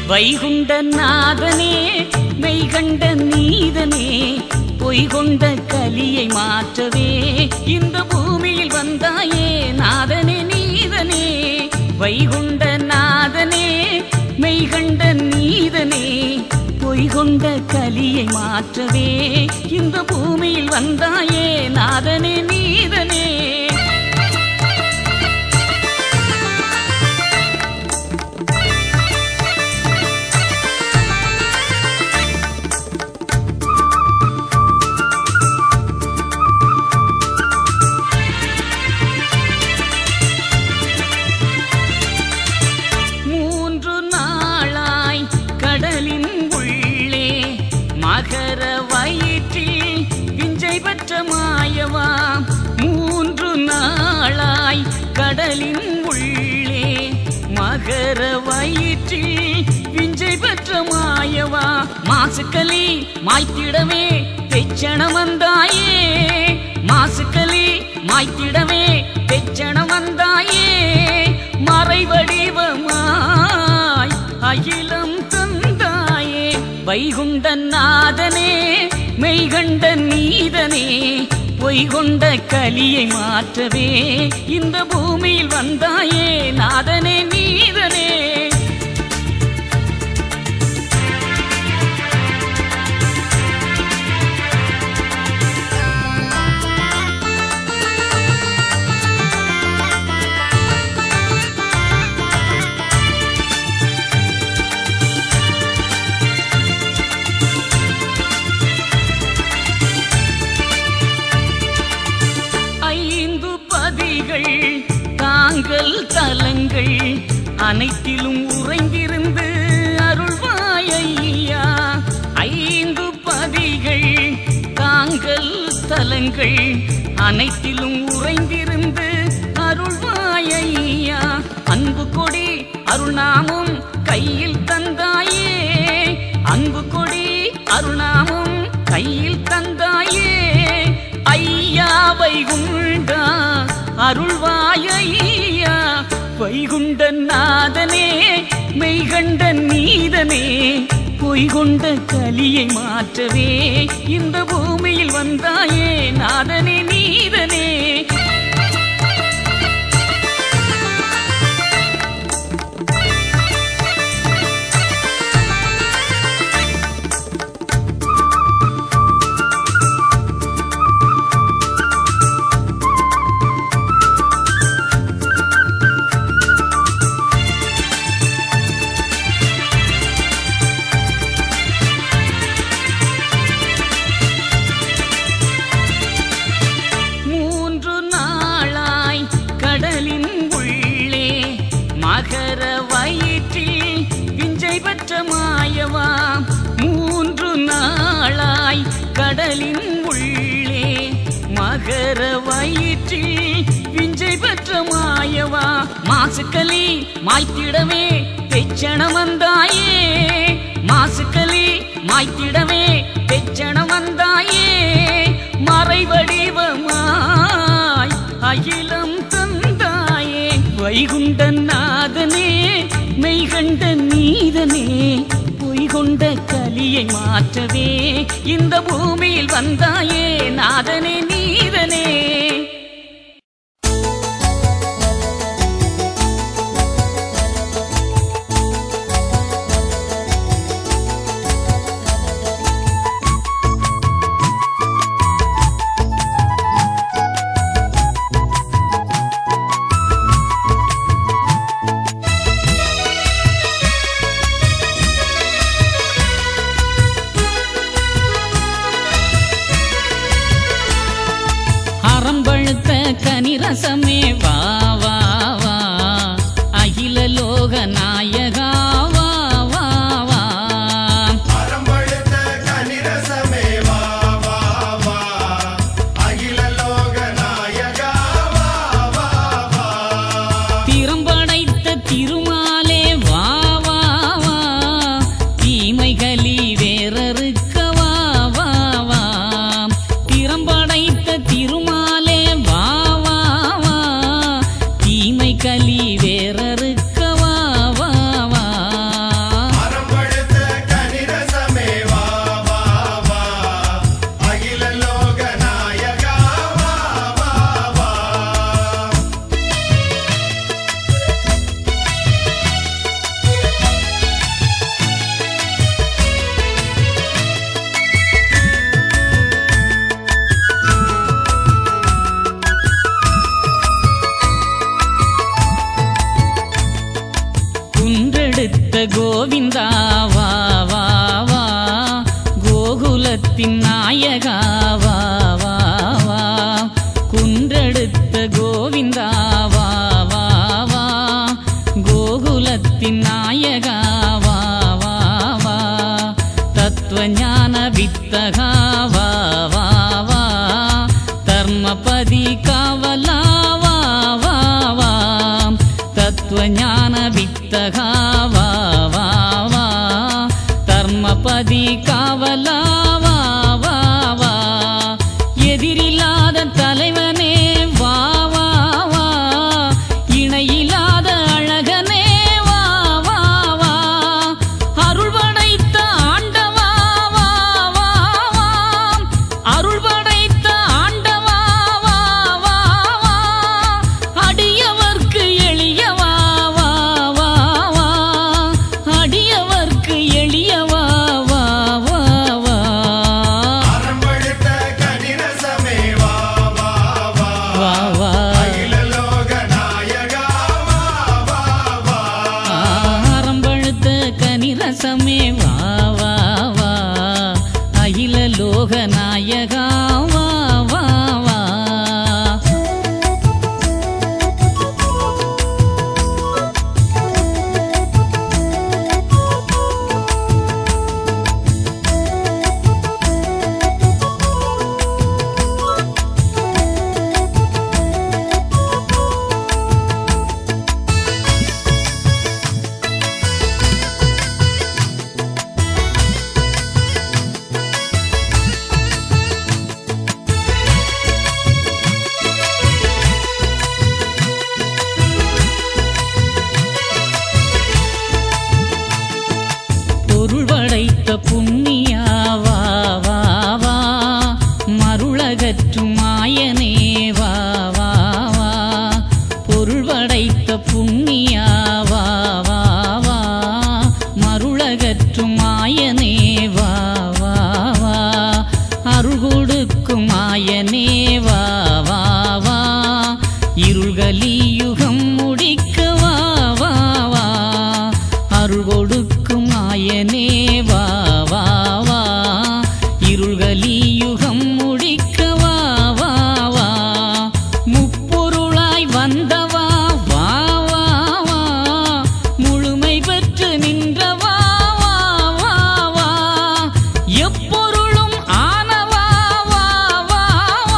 வைகுண்ட நாதனே மெய்கண்ட நீதனே பொய்கொண்ட கலியை மாற்றவே இந்த பூமியில் வந்தாயே நாதனே நீதனே வைகுண்ட நாதனே மெய்கண்ட நீதனே பொய்கொண்ட கலியை மாற்றவே இந்த பூமியில் வந்தாயே நாதனே நீதனே மூன்று நாளாய் கடலின் உள்ளே மகர வயிற்றில் விஞ்சை பெற்ற மாயவா மூன்று நாளாய் கடலின் உள்ளே மகர வயிற்றில் விஞ்சை பெற்ற மாயவா மாசுக்களி மாய்த்திடவே தெச்சணம் வந்தாயே மாசுக்களி மாய்த்திடவே தெச்சணம் வந்தாயே மறைவடிவமாய் அகிலம் தந்தாயே வைகுண்ட நாதனே மெய்கண்ட நீதனே பொய்கொண்ட கலியை மாற்றவே இந்த பூமியில் வந்தாயே நாதனே நீதனே ஐந்து பதிகள் தாங்கள் தலங்கள் அனைத்திலும் உறைந்திருந்து அருள்வாயையா ஐந்து பதிகள் தாங்கள் தலங்கள் அனைத்திலும் உறைந்திருந்து அருள்வாயையா அன்பு கொடி அருள்நாமும் கையில் தந்தாயே அன்பு கொடி அருள்நாமும் கையில் தந்தாயே ஐயா வைகுண்டா அருள்வாயையா வைகுண்ட நாதனே மெய்கண்ட நீதனே பொய்கொண்ட கலியை மாற்றவே இந்த பூமியில் வந்தாயே நாதனே நீதனே மூன்று நாளாய் கடலின் உள்ளே மகர வயிற்றில் விஞ்சை பெற்ற மாயவா மூன்று நாளாய் கடலின் உள்ளே மகர வயிற்றில் விஞ்சை பெற்ற மாயவா மாசுக்களி மாய்த்திடவே தெச்சணம் வந்தாயே மாசுக்களி மாய்த்திடவே தெச்சணம் வந்தாயே மறைவடிவமாய் அகிலம் தந்தாயே வைகுண்ட நாதனே மெய்கண்ட நீதனே பொய்கொண்ட கலியை மாற்றவே இந்த பூமியில் வந்தாயே நாதனே நீதனே அறம்பழுத்த கனிரசமே வா வா வா அகில லோக நாயகா வா வா வா அறம்பழுத்த கனிரசமே வா வா வா அகில லோக நாயகா வா வா வா திறம்படைத்த திருமாலே வா வா வா தீமைகளி வேறறுக்க வா வா வா திறம்படைத்த திருமாலே வா வா வா கோவிந்தா வா வா வா கோகுலத்தின் நாயகா வா வா வா குன்றெடுத்த கோவிந்தா வா வா வா கோகுலத்தின் நாயகா வா வா வா தத்துவஞான வித்தகா வா வா வா தர்மபதி காவலா வா வா வா தத்துவஞான வித்தகா வா வா வா தர்மபதி காவலா வா வா வா எதிரில்லாத தலைவனே வா வா வா இணையில்லாத அழகனே வா வா வா அருள் படைத்த ஆண்டவா வா வா வா அருள் படைத்த ஆண்டவா வா வா வா அடியவர்க்கு எளியவா வா வா வா அடியவர்க்கு எளியவா வா வா வா அறம்படுத்த கனிரசமே வா வா வா வா வா அகில லோக நாயகா வா வா வா ஆரம்பழுத்த கனிரசமே வா வா வா அகில லோக நாயகா வா வா வா பொருள் படைத்த புண்ணியா வா வா வா மருளகற்றும் மாயனே வா வா வா பொருள் படைத்த புண்ணியா வா வா வா மருளகற்றும் மாயனே வா வா வா அருள் கொடுக்கும் மாயனே வா வா வா இருள்களி யுகம் முடிக்க வா வா வா அருள் கொடுக்கும் மாயனே வா வா வா இருள்களி யுகம் முடிக்க வா வா வா முப்பொருளாய் வந்தவா வா வா வா முழுமை பெற்று நின்றவா வா வா வா எப்பொருளும் ஆனவா வா வா வா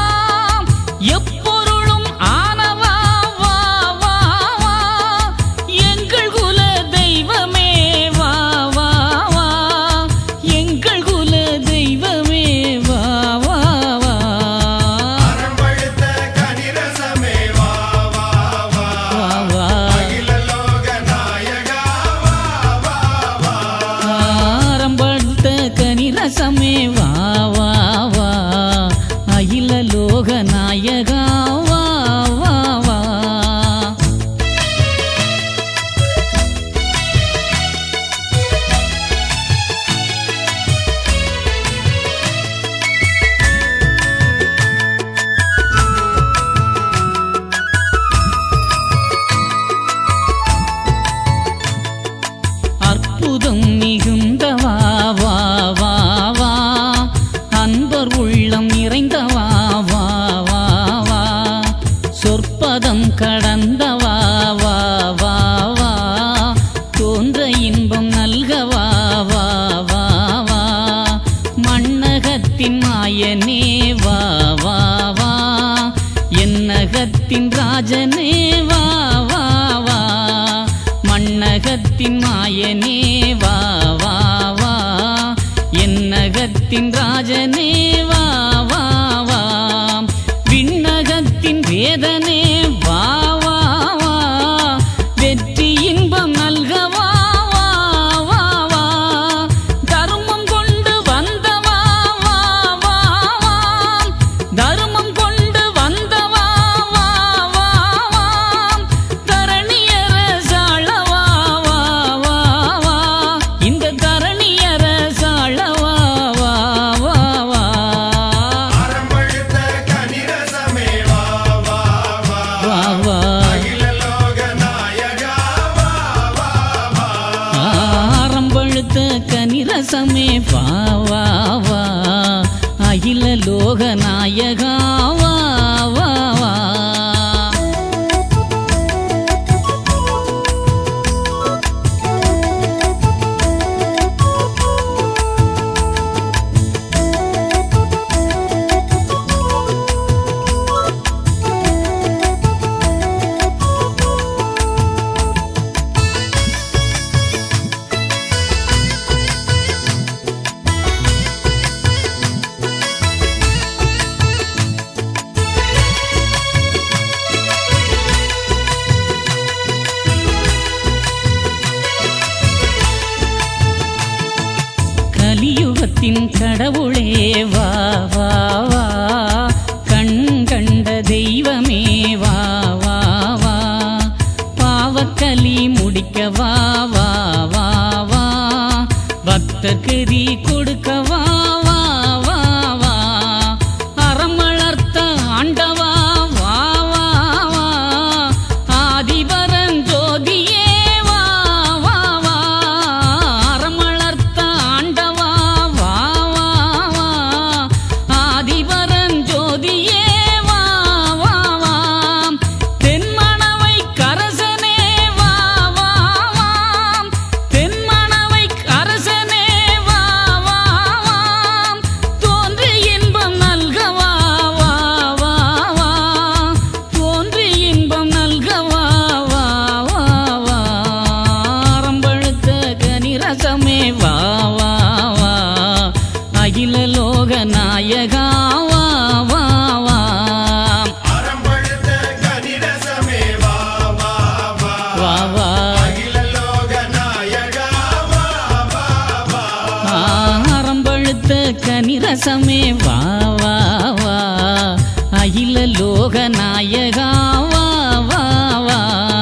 எப்பொருளும் ஆனவா வா வா வா எங்கள் குல தெய்வமே வா வா வா எங்கள் குல தெய்வமே வா வா வா அறம்படுத்த கனிரசமே வா வா வா வா வா அகில லோக நாயகா வா வா வா ஆரம்படுத்த கனிரசமே வா வா வா அகில லோக நாயகா வா வா வா அற்புதம் மிகுந்தவா வா வா வா அன்பர் உள்ளம் நிறைந்தவா வா வா வா சொற்பதம் கடந்தவா வா வா வா தோன்ற இன்பம் நல்கவா வா வா வா மண்ணகத்தின் மாயனே வா வா வா என்னகத்தின் ராஜனே வா வா வா மண்ணகத்தின் மாயனே வா வா வா என்னகத்தின் ராஜனே வா வா வா விண்ணகத்தின் வேதனே வா வா வா வெற்றி இன்பம் நல்கவா வா வா வா தர்மம் கொண்டு வந்தவா வா வா வா தர்மம் கொண்டு வந்தவா வா வா வா தரணியர சாழவா வா வா வா இந்த தரணியர சாழவா வா வா வா கனிரசமே வா வா வா அகில லோக நாயகா வா வா வா கலியுகத்தின் கடவுளே வா வா வா கண் கண்ட தெய்வமே வா வா வா பாவக்கலி முடிக்க வா வா வா வா பக்தர்கதி கொடுக்க வா வா வா வா அறமளர்த்த ஆண்டவா வா வா வா ஆதிபரன் ஜோதியே வா வா வா அறமளர்த்த ஆண்டவா வா வா வா ஆதிபரன் ஜோதியே வா வா வா தென்மணவை கரசனே வா வா வா தென்மணவை அரசனே வா வா வா தோன்றி இன்பம் நல்க வா வா வா வா தோன்றி இன்பம் நல்க வா வா வா வா ஆரம்பழுத்த கனிரசமே வா வா வா அகில லோக நாயகா வா வா வா அறம்பழுத்த கனிரசமே வா வா வா வா வா அகில லோக நாயகா வா வா வா ஆரம்பழுத்த கனிரசமே வா வா வா அகில லோக நாயகா வா வா வா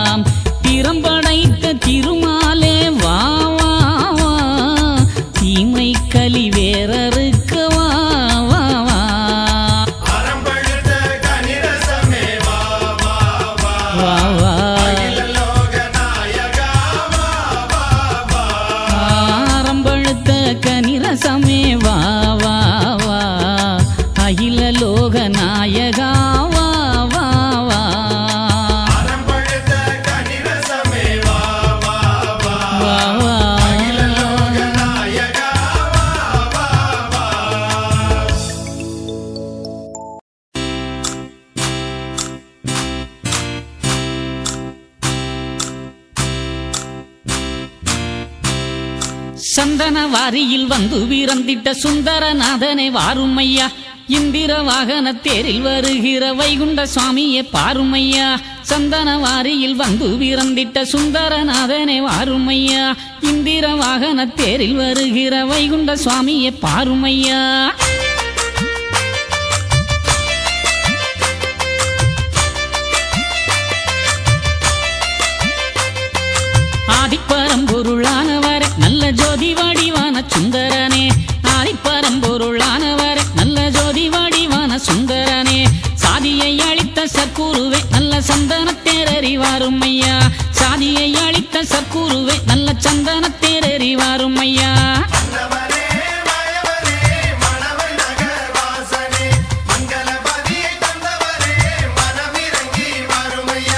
திறம்படைத்த திருமாலே வா வா வா தீமை கலி வேறறுக்க வா வா வா அறம்பழுத்த கனிரசமே வா வா வா வா வா அகில லோக நாயகா வா வா வா ஆரம்பழுத்த கனிரசமே வா வா வா அகில லோக நாயகா வா வா வா அறம்பழுத்த கனிரசமே வா வா வா வா வா அகில லோக நாயகா வா வா வா சந்தன வாரியில் வந்து வீரந்திட்ட சுந்தரநாதனை வாருமையா இந்திர வாகன தேரில் வருகிற வைகுண்ட சுவாமியே பாருமையா சந்தன வாரியில் வந்து வீரந்திட்ட சுந்தரநாதனை வாருமையா இந்திர வாகன தேரில் வருகிற வைகுண்ட சுவாமியே பாருமையா ஆதிப்பரம்பொருளானவரே நல்ல ஜோதி வடிவான சுந்தரனே ஆதிப்பரம்பொருளானவரே நல்ல ஜோதி வடிவான சுந்தரனே சாதியை அளித்த சற்குருவே நல்ல சந்தன தேரறிவாரும் ஐயா சாதியை அளித்த சற்குருவே நல்ல சந்தன தேரறிவாரும் ஐயா மன்னவரே மாயவரே மணவன் நகர் வாசனே மங்களபதியை தந்தவரே மனமிறங்கி வருமையா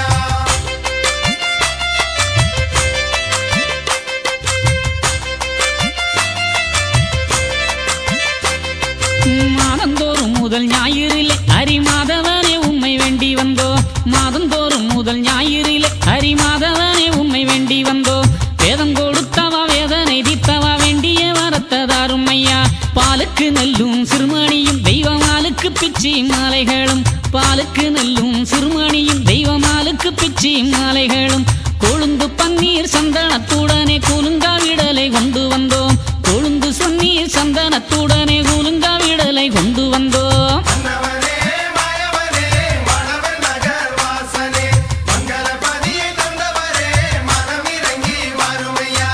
மாதந்தோறும் முதல் ஞாயிறிலே ஹரிமாதவனே உம்மை வேண்டி வந்தோ மாதந்தோறும் முதல் ஞாயிறிலே ஹரிமாதவனே உம்மை வேண்டி வந்தோ வேதம் கொடுத்தவா வேதனை தீர்த்தவா வேண்டிய வரத்ததாரும் ஐயா பாலுக்கு நெல்லும் சிறுமணியும் தெய்வமாலுக்கு பிச்சி மாலைகளும் பாலுக்கு நெல்லும் சிறுமணியும் தெய்வமாலுக்கு பிச்சி மாலைகளும் கொழுந்து பன்னீர் சந்தனத்துடனே குலுங்கா விடலை கொண்டு வந்தோம் கொழுந்து சொன்னீர் சந்தனத்துடனே குலுங்கா விடலை கொண்டு வந்தோம் மன்னவரே மாயவரே மணவன் நகர் வாசனே மங்களபதியை தந்தவரே மனமிறங்கி வருமையா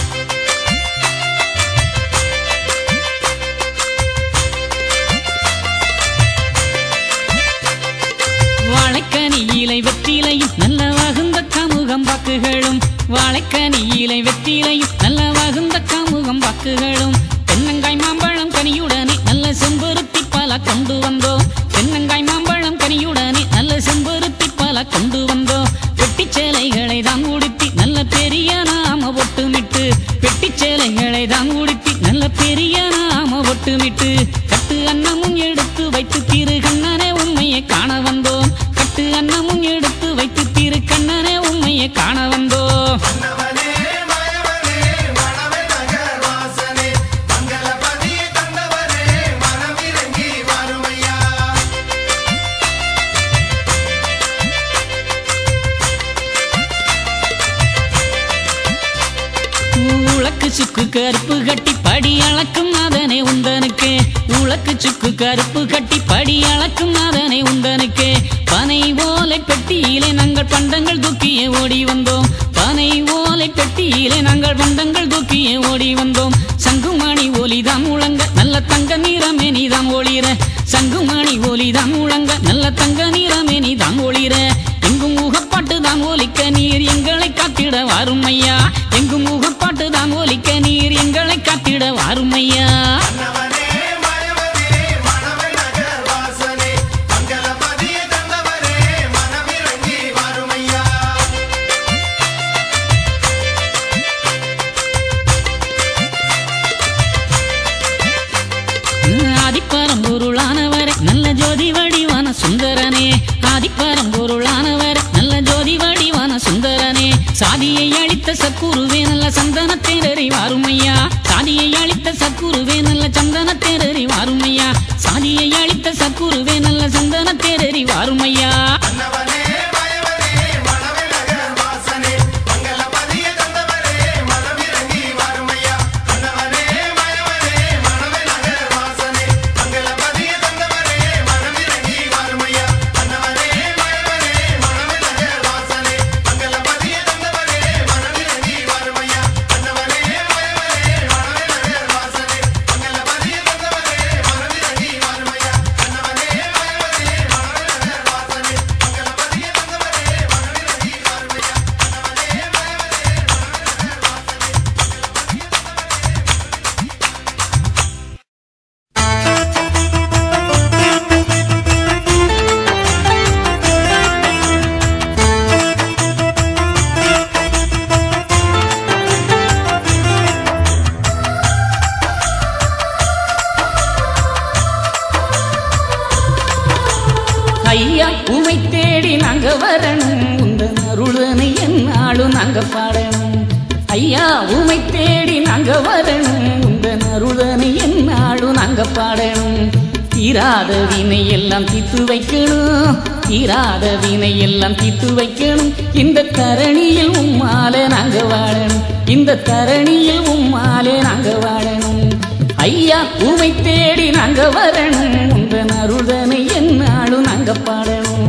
வாழைக்கனி இலை வெற்றிலையும் நல்ல வகுந்த காமுகம் பாக்குகளும் வாழைக்கனி இலை வெற்றிலையும் நல்ல வகுந்த காமுகம் பாக்கு விளக்குகளும் தென்னங்காய் மாம்பழம் கனியுடனே நல்ல செம்பருத்தி பல கொண்டு வந்தோம் தென்னங்காய் மாம்பழம் கனியுடனே நல்ல செம்பருத்தி பல கொண்டு வந்தோம் வெட்டி சேலைகளை தான் உடுத்தி நல்ல பெரிய நாம ஒட்டுமிட்டு வெட்டி சேலைகளை தான் உடுத்தி நல்ல பெரிய நாம ஒட்டுமிட்டு கட்டு அன்னமும் எடுத்து வைத்து திரு கண்ணனே உண்மையை காண வந்தோம் கட்டு அன்னமும் எடுத்து வைத்து திரு கண்ணனே உண்மையை காண வந்தோம் மன்னவனே மயவனே மணவை நகர் வாசனே மங்களபதி தந்தவனே மனமிறங்கி வருமையா உலக்கு சுக்கு கருப்பு கட்டி படி அளக்கும் நாதனே உந்தனுக்கு உலக்கு சுக்கு கருப்பு கட்டி படி அளக்கும் நாதனே உந்தனுக்கு பனை ஓலை பெட்டியிலே நாங்கள் பண்டங்கள் தூக்கியே ஓடி வந்தோம் பனை ஓலை பெட்டியிலே நாங்கள் பண்டங்கள் தூக்கியே ஓடி வந்தோம் சங்குமணி ஒலிதான் முழங்க நல்ல தங்க நிறமே நீதான் ஒளிர சங்குமணி ஒலிதான் முழங்க நல்ல தங்க நிறமே நீதான் ஒளிர எங்கும் முகப்பாட்டு தான் ஒலிக்க நீர் எங்களை காத்திட வாரும் ஐயா எங்கும் முகப்பாட்டு தான் ஒலிக்க நீர் எங்களை காத்திட வாரும் ஐயா மன்னவனே மயவனே மணவை நகர் வாசனே மங்களபதி தந்தவனே மனமிறங்கி வருமையா ஆதிப்பரம்பொருளானவரே நல்ல ஜோதி வடிவான சுந்தரனே ஆதிப்பரம்பொருளானவரே நல்ல ஜோதி வடிவான சுந்தரனே சாதியை அளித்த சக்குருவே நல்ல சந்தன தேரறி வாருமையா சாதியை அளித்த சக்குருவே நல்ல சந்தன தேரறி வாருமையா சாதியை அளித்த சக்குருவே நல்ல சந்தன தேரறி வாருமையா மன்னவனே மயவனே மணவை நகர் வாசனே மங்களபதி தந்தவனே மனமிறங்கி வருமையா மன்னவனே மயவனே மணவை நகர் வாசனே மங்களபதி தந்தவனே மனமிறங்கி வருமையா மன்னவனே மயவனே மணவை நகர் வாசனே மங்களபதி தந்தவனே மனமிறங்கி வருமையா மன்னவனே மயவனே மணவை நகர் வாசனே மங்களபதி தந்தவனே மனமிறங்கி வருமையா மன்னவனே மயவனே மணவை நகர் வாசனே மங்களபதி தந்தவனே மனமிறங்கி வருமையா மன்னவனே மயவனே ஐயா உமை தேடி நாங்க வரணும் உந்த அருளனை என்னாலும் நாங்க பாடணும் ஐயா உமை தேடி நாங்க வரணும் உந்த அருளனை என்னாலும் நாங்க பாடணும் தீராத வினை எல்லாம் தீத்து வைக்கணும் தீராத வினை எல்லாம் தீத்து வைக்கணும் இந்த தரணியில் உம்மாலே நாங்க வாழணும் இந்த தரணியில் உம்மாலே நாங்க வாழணும் ஐயா உமை தேடி நாங்க வரணும் உங்க அருள்தனை என்னாலும் நாங்க பாடணும்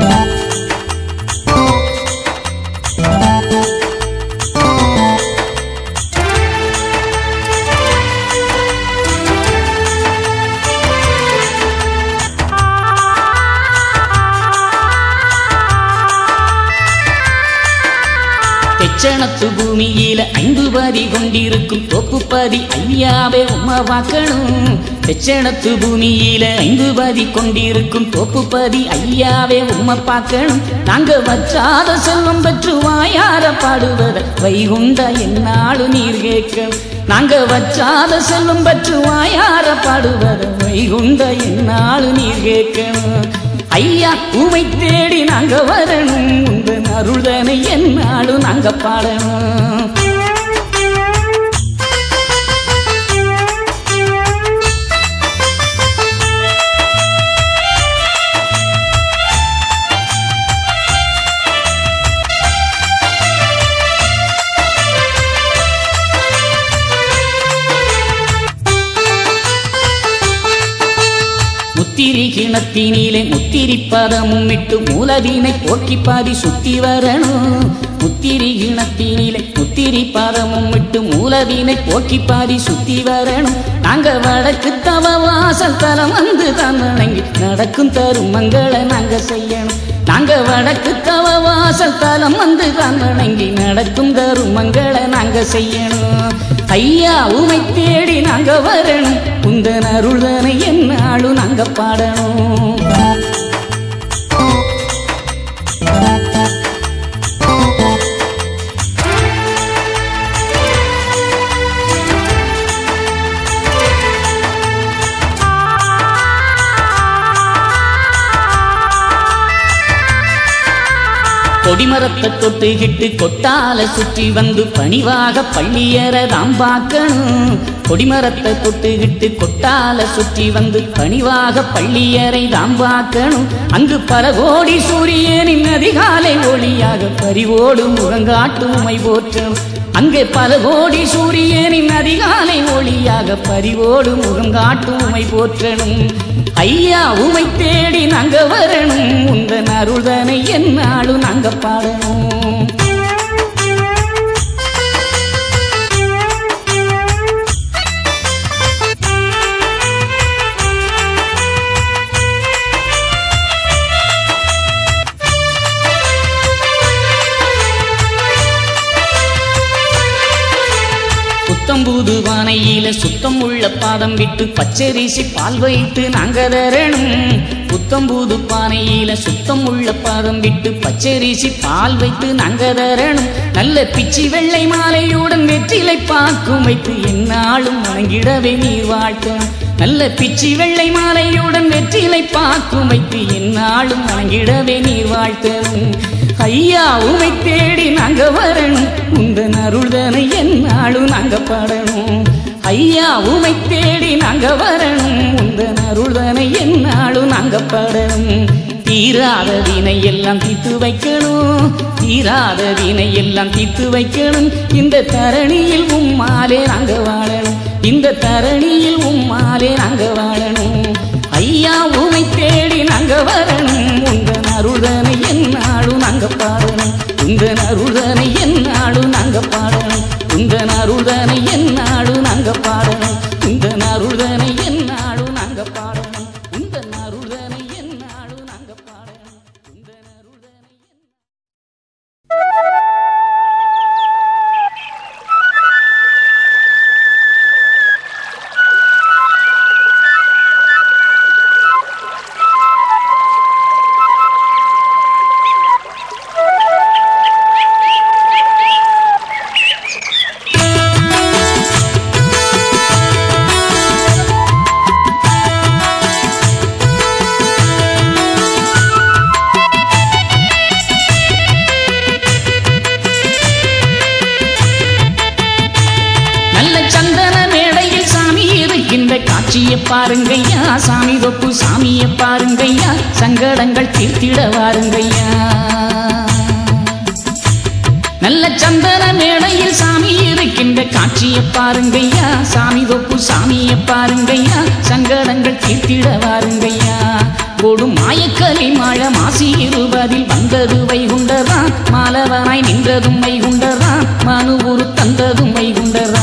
தெச்சணத்து பூமியில ஐந்து பாதி கொண்டிருக்கும் தோப்பு பாதி ஐயாவே உம்மா பார்க்கணும் தெச்சணத்து பூமியில ஐந்து பாதி கொண்டிருக்கும் தோப்பு பாதி ஐயாவே உம்மை பார்க்கணும் நாங்க வற்றாத செல்வம் பெற்று வாயார பாடுவத வைகுண்ட என்னாடு நீர் கேட்கணும் நாங்க வற்றாத செல்வம் பெற்று வாயார பாடுவத வைகுண்ட என்னாடு நீர் கேட்கணும் ஐயா உமை தேடி நாங்க வரணும் உங்க அருள்தனை என்னாலும் நாங்க பாடணும் முத்திரி கிணத்தினிலே முத்திரி பதமும் விட்டு மூலவீனை போக்கி பாதி சுத்தி வரணும் முத்திரி கிணத்தினிலே முத்திரி பதமும் விட்டு மூலவீனை போக்கி பாதி சுத்தி வரணும் நாங்க வடக்கு தவ வாசல் தலம் வந்து தான் வணங்கி நடக்கும் தருமங்களை நாங்க செய்யணும் நாங்க வடக்கு தவ வாசல் தலம் வந்து தான் வணங்கி நடக்கும் தருமங்களை நாங்க செய்யணும் ஐயா உமை தேடி நாங்க வரணும் உந்தன் அருள்தனை என்னாலும் நாங்க பாடணும் கொடிமரத்தை தொட்டுகிட்டு கொட்டால சுற்றி வந்து பணிவாக பள்ளியறதாம் பார்க்கணும் கொடிமரத்தை தொட்டுகிட்டு கொட்டால சுற்றி வந்து பணிவாக பள்ளியறை தாம் பார்க்கணும் அங்கு பல கோடி சூரியனின் அதிகாலை ஒளியாக பறிவோடு முகங்காட்டும் உமை போற்றணும் அங்கே பல கோடி சூரியனின் அதிகாலை ஒளியாக பறிவோடு முகம் காட்டும் உமை போற்றணும் ஐயா உமை தேடி நாங்க வரணும் உந்தன் அருள்தனை என்னாலும் நாங்க பாடணும் புத்தம்பூது வானையில சுத்தம் உள்ள பாதம் விட்டு பச்சரிசி பால் வைத்து நாங்க தரணும் புத்தம்பூது பானையில சுத்தம் உள்ள பாதம் விட்டு பச்சரிசி பால் வைத்து நாங்க தரணும் நல்ல பிச்சி வெள்ளை மாலையுடன் வெற்றிலை பாக்கும் வைத்து என்னாலும் வணங்கிடவே நீர் வாழ்த்தணும் நல்ல பிச்சி வெள்ளை மாலையுடன் வெற்றிலை பாக்கும் வைத்து என்னாலும் வணங்கிடவே நீர் வாழ்த்தணும் ஐயா உமை தேடி நாங்க வரணும் உந்தன் அருள்தனை என்னாலும் நாங்க பாடணும் ஐயா உமை தேடி நாங்க வரணும் உந்தன் அருள்தனை என்னாலும் நாங்க பாடணும் தீராத வினை எல்லாம் தீர்த்து வைக்கணும் தீராத வினை எல்லாம் தீர்த்து வைக்கணும் இந்த தரணியில் உம்மாலே நாங்க வாழணும் இந்த தரணியில் உம்மாலே நாங்க வாழணும் ஐயா உமை தேடி நாங்க வரணும் உந்தன் அருள்தனை என்னாலும் நாங்க பாடணும் உந்தன் அருள்தனை என்னாலும் நாங்க பாடணும் உந்தன் அருள்தனை என்னாலும் நாங்க பாடணும் உந்தன் அருள்தனை என்னாலும் நாங்க பாடணும் உந்தன் அருள்தனை என்னாலும் நாங்க பாடணும் உந்தன் அருள்தனை நல்ல சந்தன மேடையில் சாமி இருக்கின்ற காட்சியை பாருங்கய்யா சாமி தொப்பு சாமியை பாருங்கய்யா சங்கடங்கள் தீர்த்திட வாருங்கய்யா நல்ல சந்தன மேடையில் சாமி இருக்கின்ற காட்சியை பாருங்கய்யா சாமி தொப்பு சாமியை பாருங்கய்யா சங்கடங்கள் தீர்த்திட வாருங்கய்யா கொடும் மாயக்கலை மழ மாசி இருபதில் வந்தது வைகுண்டரா மாலவனாய் நின்றதும் வைகுண்டரா மனு உரு தந்ததும் வைகுண்டரா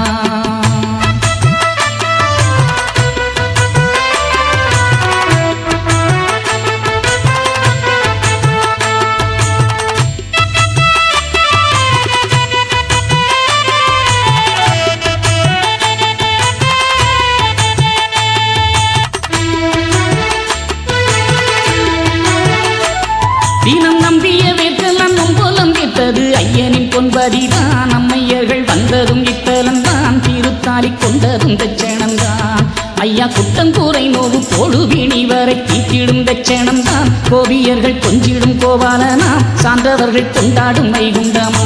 தினம் நம்பிய வேற்றெல்லாம் நொம்பலம் கேட்டது ஐயனின் பொன்பதிதான் அம்மையர்கள் வந்ததும் இத்தலம்தான் திருத்தாலி கொண்டதும் தச்சணம்தான் ஐயா குட்டங்கூரை நோவு பொழுவினி வரை தீட்டிடும் தச்சணம்தான் கோபியர்கள் கொஞ்சிடும் கோபாலனா சான்றவர்கள் கொண்டாடும் வைகுண்டமா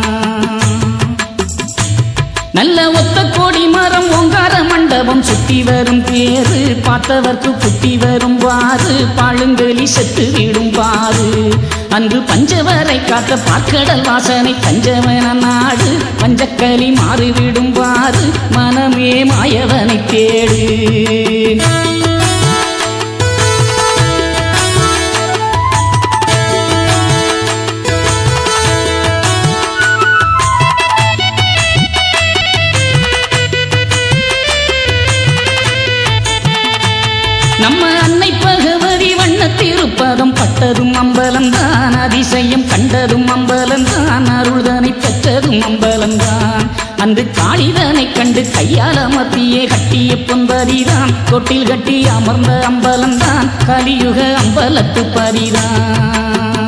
நல்ல ஒத்த கோடி மரம் ஓங்கார மண்டபம் சுத்தி வரும் பேரு பார்த்தவர்க்கு புத்தி வரும் பாரு பாழுங்கலி செத்து விடும் பாரு அன்று பஞ்சவரை காத்த பாக்கடல் வாசனை பஞ்சவன நாடு பஞ்சக்கலி மாறிவிடும் பாரு மனமே மாயவனை தேடு நம்ம அன்னை பகவதி வண்ணத்திருப்பதம் பட்டதும் அம்பலம்தான் அதிசயம் கண்டதும் அம்பலம்தான் அருள்தனை பெற்றதும் அம்பலம்தான் அன்று காளிதனை கண்டு கையால் அமர்த்தியே கட்டிய பொன்பரிதான் தொட்டில் கட்டி அமர்ந்த அம்பலம்தான் கலியுக அம்பலத்து பரிதான்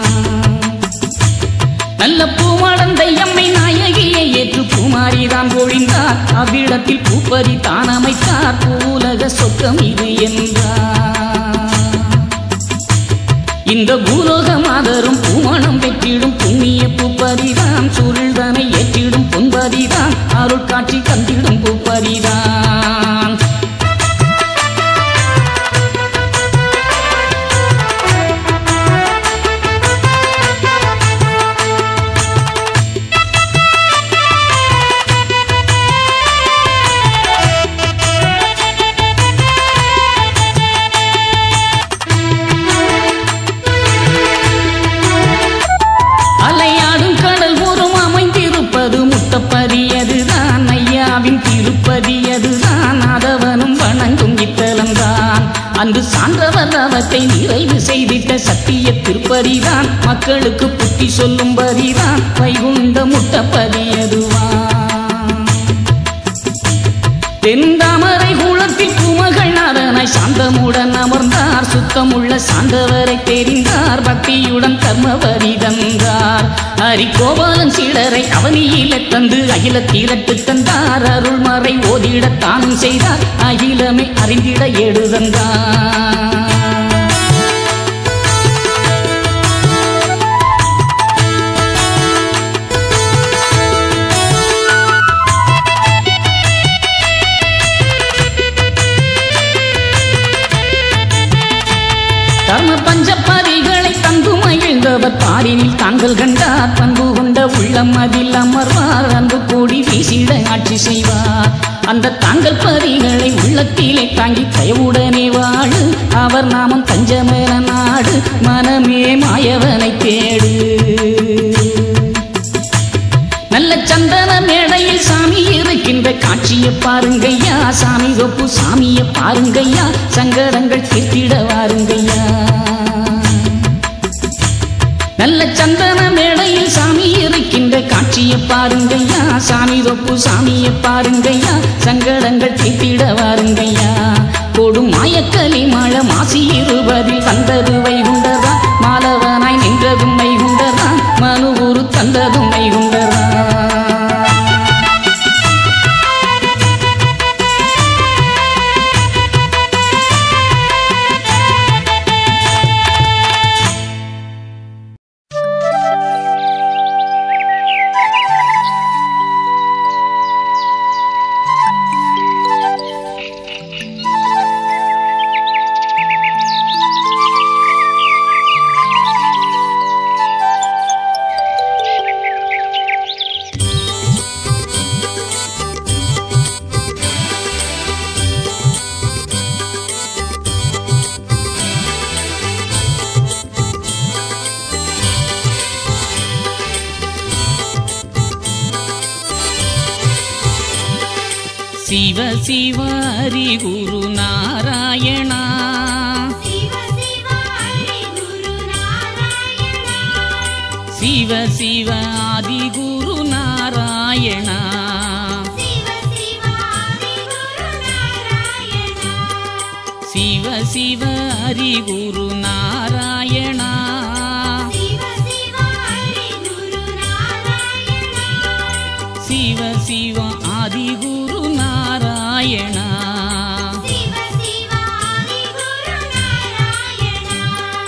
நல்ல பூமடந்தை அம்மை நாயகியை ஏற்று பூமாரிதான் பொழிந்தார் அவ்விடத்தில் பூப்பறி தான் அமைத்தார் பூலக சொர்க்கம் இது என்றார் இந்த பூலோக மாதரும் பூமணம் பெற்றிடும் புண்ணிய பூப்பரிதான் சுருள்தனை ஏற்றிடும் பொன்பரிதான் அருள் காட்சி தந்திடும் பூப்பரிதான் அலையாடும் கடல் ஓரம் அமைந்திருப்பது முத்தப்பரியதுதான் ஐயாவின் திருப்பதி அதுதான் அதவனும் வணங்கும் இத்தலம்தான் அன்று சான்றவர் அவத்தை நிறைவு செய்திட்ட சத்திய திருப்பதிதான் மக்களுக்கு புத்தி சொல்லும் பரிதான் வைகுண்ட முட்டப்பதியதுவான் தென்தாமரை குளத்தில் பூமகள் நாதனாய் சாந்தமுடன் அமர்ந்தார் சுத்தமுள்ள சாந்தவரை தெரிந்தார் பக்தியுடன் கர்மவரி தந்தார் ஹரிகோபாலன் சீடரை அவனியில தந்து அகில தீரட்டு தந்தார் அருள்மறை ஓதிடத் தானும் செய்தார் அகிலமே அறிந்திட ஏடு தந்தார் கர்ம பஞ்சப்பதிகளை தந்து மகிழ்ந்தவர் பாரினில் தாங்கள் கண்டார் பண்பு கொண்ட உள்ளம் அதில் அமர்வார் அன்பு கூடி வீசிட ஆட்சி செய்வார் அந்த தாங்கள் பரிகளை உள்ளத்திலே தாங்கி தயவுடனே வாழு அவர் நாமம் தஞ்சமென நாடு மனமே மாயவனை தேடு நல்ல சந்தன மேடையில் சாமி இருக்கின்ற காட்சியை பாருங்கய்யா சாமி ஒப்பு சாமியை பாருங்கய்யா சங்கடங்கள் தீர்த்திட வாருங்கய்யா நல்ல சந்தன மேடையில் சாமி இருக்கின்ற காட்சியை பாருங்கய்யா சாமி ஒப்பு சாமியை பாருங்கய்யா சங்கடங்கள் தீர்த்திட வாருங்கய்யா கொடும் மாயக்கலி மழை மாசி இருபதில் வந்தது வைகுண்டரா மாலவனாய் நின்றதும் வைகுண்டரா மனு குரு தந்ததும் வைகுண்டரா சிவ சிவ ஹரி குரு நாராயணா சிவ சிவ ஹரி குரு நாராயணா சிவ சிவ ஆதி குரு நாராயணா சிவ சிவ ஹரி குரு நாராயணா சிவ சிவ ஹரி குரு நாராயணா சிவ சிவ ஹரி குரு நாராயணா சிவ சிவ ஆதி குரு நாராயணா சிவ சிவ ஹரி குரு நாராயணா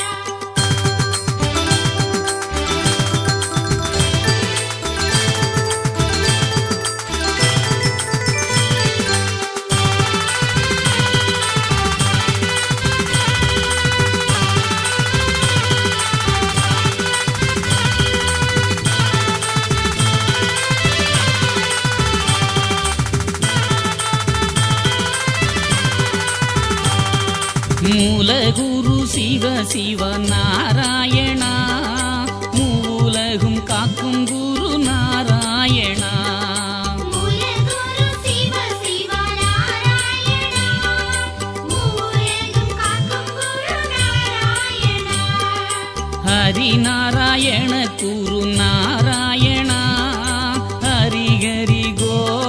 மூலகுரு சிவ சிவ நாராயணா மூலகும் காக்கும் குரு நாராயணா மூல குரு சிவ சிவ நாராயணா மூலகும் காக்கும் குரு நாராயணா ஹரி நாராயண குரு நாராயணா ஹரி ஹரி கோவிந்தா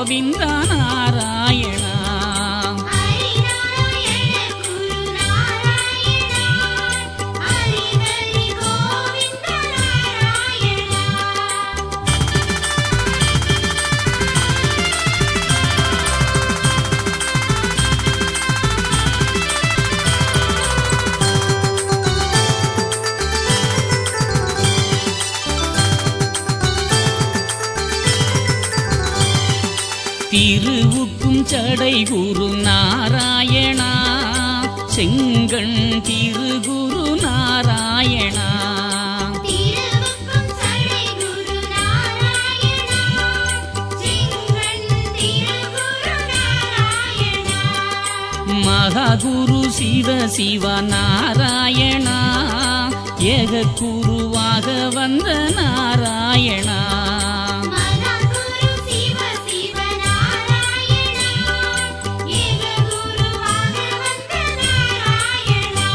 திருவுக்கும் சடை குரு நாராயணா செங்கண் திருகுரு நாராயணா திருவுக்கும் சடை குரு நாராயணா செங்கண் திருகுரு நாராயணா மகாகுரு சிவ சிவ நாராயணா ஏக குருவாக வந்த நாராயணா மகாகுரு சிவ சிவ நாராயணா ஏக குருவாக வந்த நாராயணா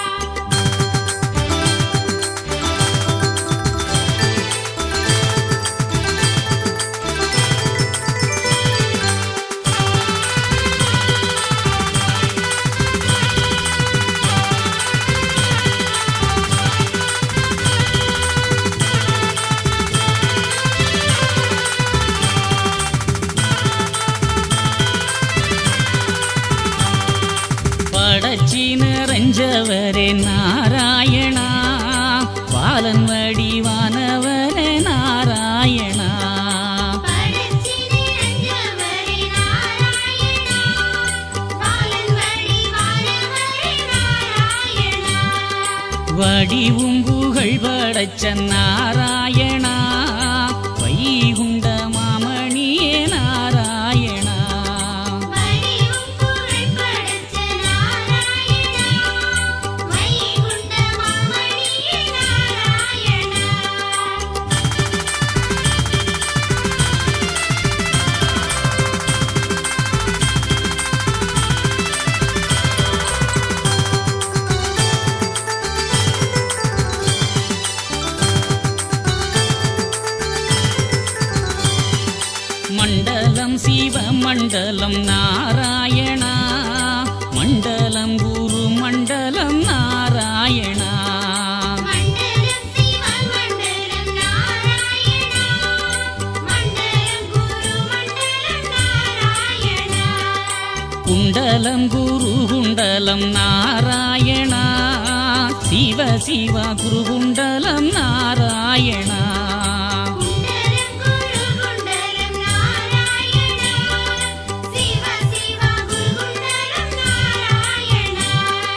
படச்சி நிறைஞ்சவரே நாராயணா பாலன் வடிவானவரே நாராயணா படச்சி நிறைஞ்சவரே நாராயணா பாலன் வடிவானவரே நாராயணா வடிவும் புகழ் படைச்ச நாராயணா வைகுண்ட மாமணியே நாராயணா வடிவும் புகழ் படைச்ச நாராயணா வைகுண்ட மாமணியே நாராயணா மண்டலம் சிவ மண்டலம் நாராயணா மண்டலம் குரு மண்டலம் நாராயணா மண்டலம் சிவ மண்டலம் நாராயணா மண்டலம் குரு மண்டலம் நாராயணா குண்டலம் குரு குண்டலம் நாராயணா சிவ சிவ குரு குண்டலம் நாராயணா குண்டலம் குரு குண்டலம் நாராயணா சிவ சிவ குரு குண்டலம் நாராயணா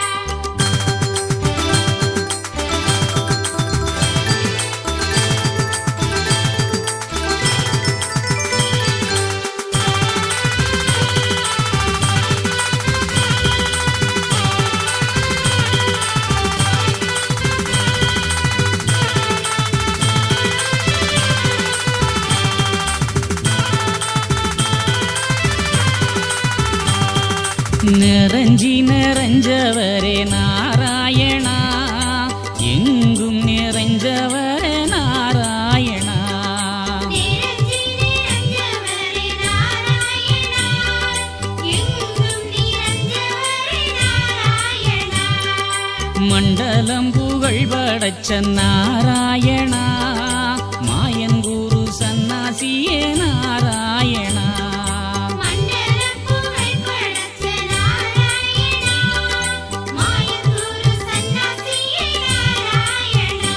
நிறைஞ்சி நிறைஞ்சவரே நாராயணா எங்கும் நிறைஞ்சவரே நாராயணா நிரஞ்சி நிரஞ்சவரே நாராயணா எங்கும் நிரஞ்சவரே நாராயணா மண்டலம் புகழ் படைச்ச நாராயணா மாயன் குரு சன்னாசியே நாராயணா மண்டலம் புகழ் படைச்ச நாராயணா மாயகுரு சந்நிதியே நாராயணா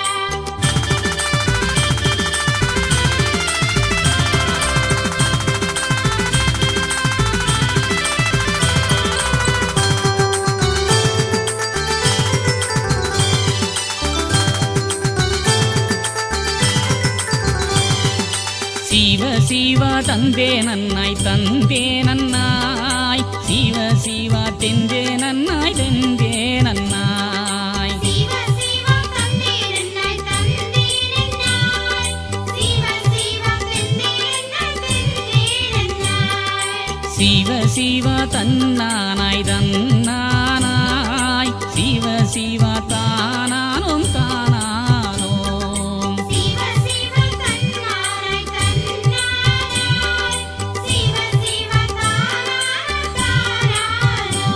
சிவ சிவ தந்தே நன்னாய் தந்தே நன்னாய் சிவ சிவ தெந்தே நன்னாய் தெந்தே நன்னாய் சிவ சிவ தந்தே நன்னாய் தந்தே நன்னாய் சிவ சிவ தந்தே நன்னாய் தந்தே நன்னாய் சிவ சிவ தன்னானாய் தன்னானாய் சிவ சிவ தானானோம் தானானோம் சிவ சிவ தன்னாய் தன்னாய் சிவ சிவ தானாய் தானானோ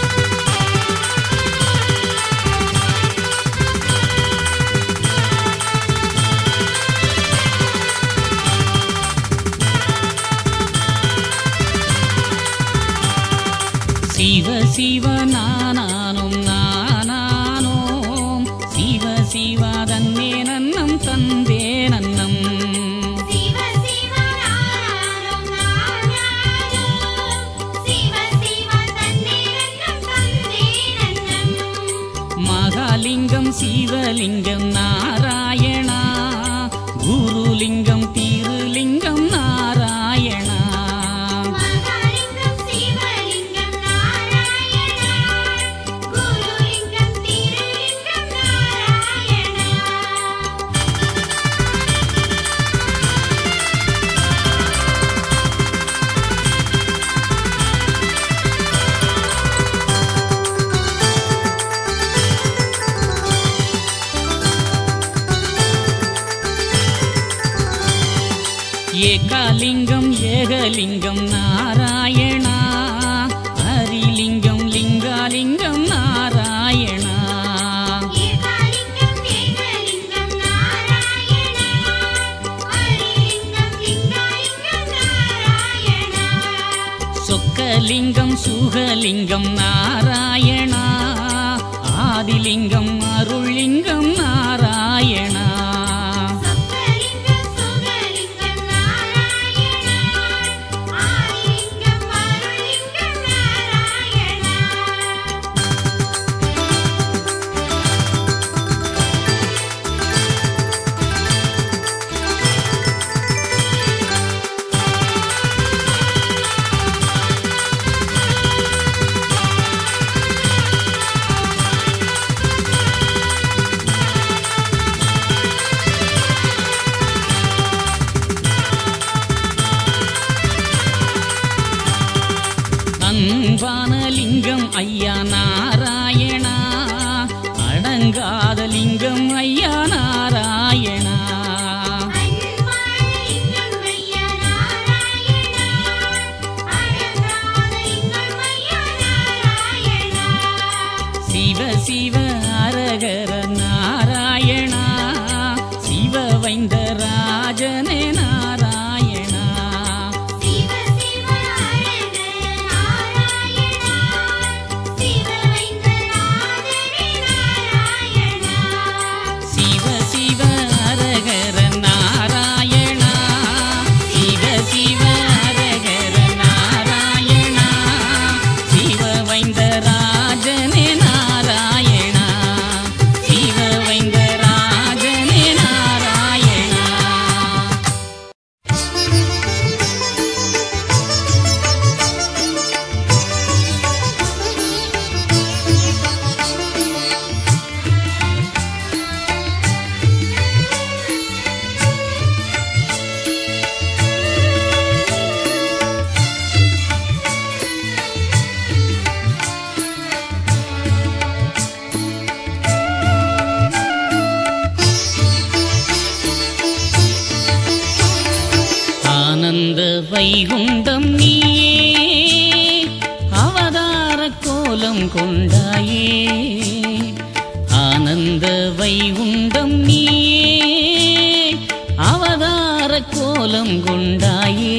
சிவ சிவ சிவ நானானோம் நானானோம் சிவ சிவ தன்னே நன்னம் தந்தே நன்னம் சிவ சிவ நாராயணம் நாராயணம் சிவ சிவ தன்னேரன்னம் தந்தேரன்னம் மகாலிங்கம் சிவலிங்கம் நாராயணா குருலிங்கம் திருலிங்கம் நாராயணா மகாலிங்கம் சிவலிங்கம் நாராயணா குருலிங்கம் திருலிங்கம் நாராயணா ஏகாலிங்கம் ஏகலிங்கம் நாராயணா ஹரிலிங்கம் லிங்காலிங்கம் நாராயணா ஏகாலிங்கம் ஏகலிங்கம் நாராயணா ஹரிலிங்கம் லிங்காலிங்கம் நாராயணா சொக்கலிங்கம் சுகலிங்கம் நாராயணா ஆதிலிங்கம் அருள்லிங்கம் நாராயணா சொக்கலிங்கம் சுகலிங்கம் நாராயணா ஆதிலிங்கம் அருளிங்கம் நாராயணா அன்பான லிங்கம் ஐயா நாராயணா அடங்காத லிங்கம் ஐயா நாராயணா அன்பாலிங்கம் ஐயா நாராயணா அடங்காதலிங்கம் ஐயா நாராயணா சிவ சிவ அரகர நாராயணா சிவ வைந்த ராஜனே நாராயணா சிவ சிவ அரக நாராயணா சிவ வைந்த ராஜனே நாராயணா சிவ சிவ அரகர நாராயணா சிவ சிவ அரகர நாராயணா சிவ வைந்த ராஜனே நாராயணா சிவ வைந்த ராஜனே நாராயணா ஆனந்த வைகுண்டம் நீயே அவதார கோலம் கொண்டாயே ஆனந்த வைகுண்டம் நீயே அவதார கோலம் கொண்டாயே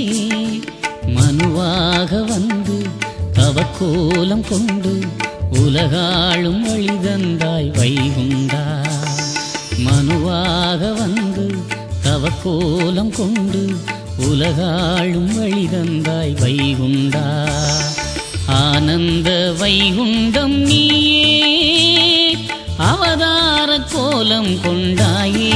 மனுவாக வந்து தவக்கோலம் கொண்டு உலகாளும் வழி தந்தாய் வைகுண்டா மனுவாக வந்து தவக்கோலம் கொண்டு உலகாளும் வழி தந்தாய் வைகுண்டா ஆனந்த வைகுண்டம் நீயே அவதார கோலம் கொண்டாயே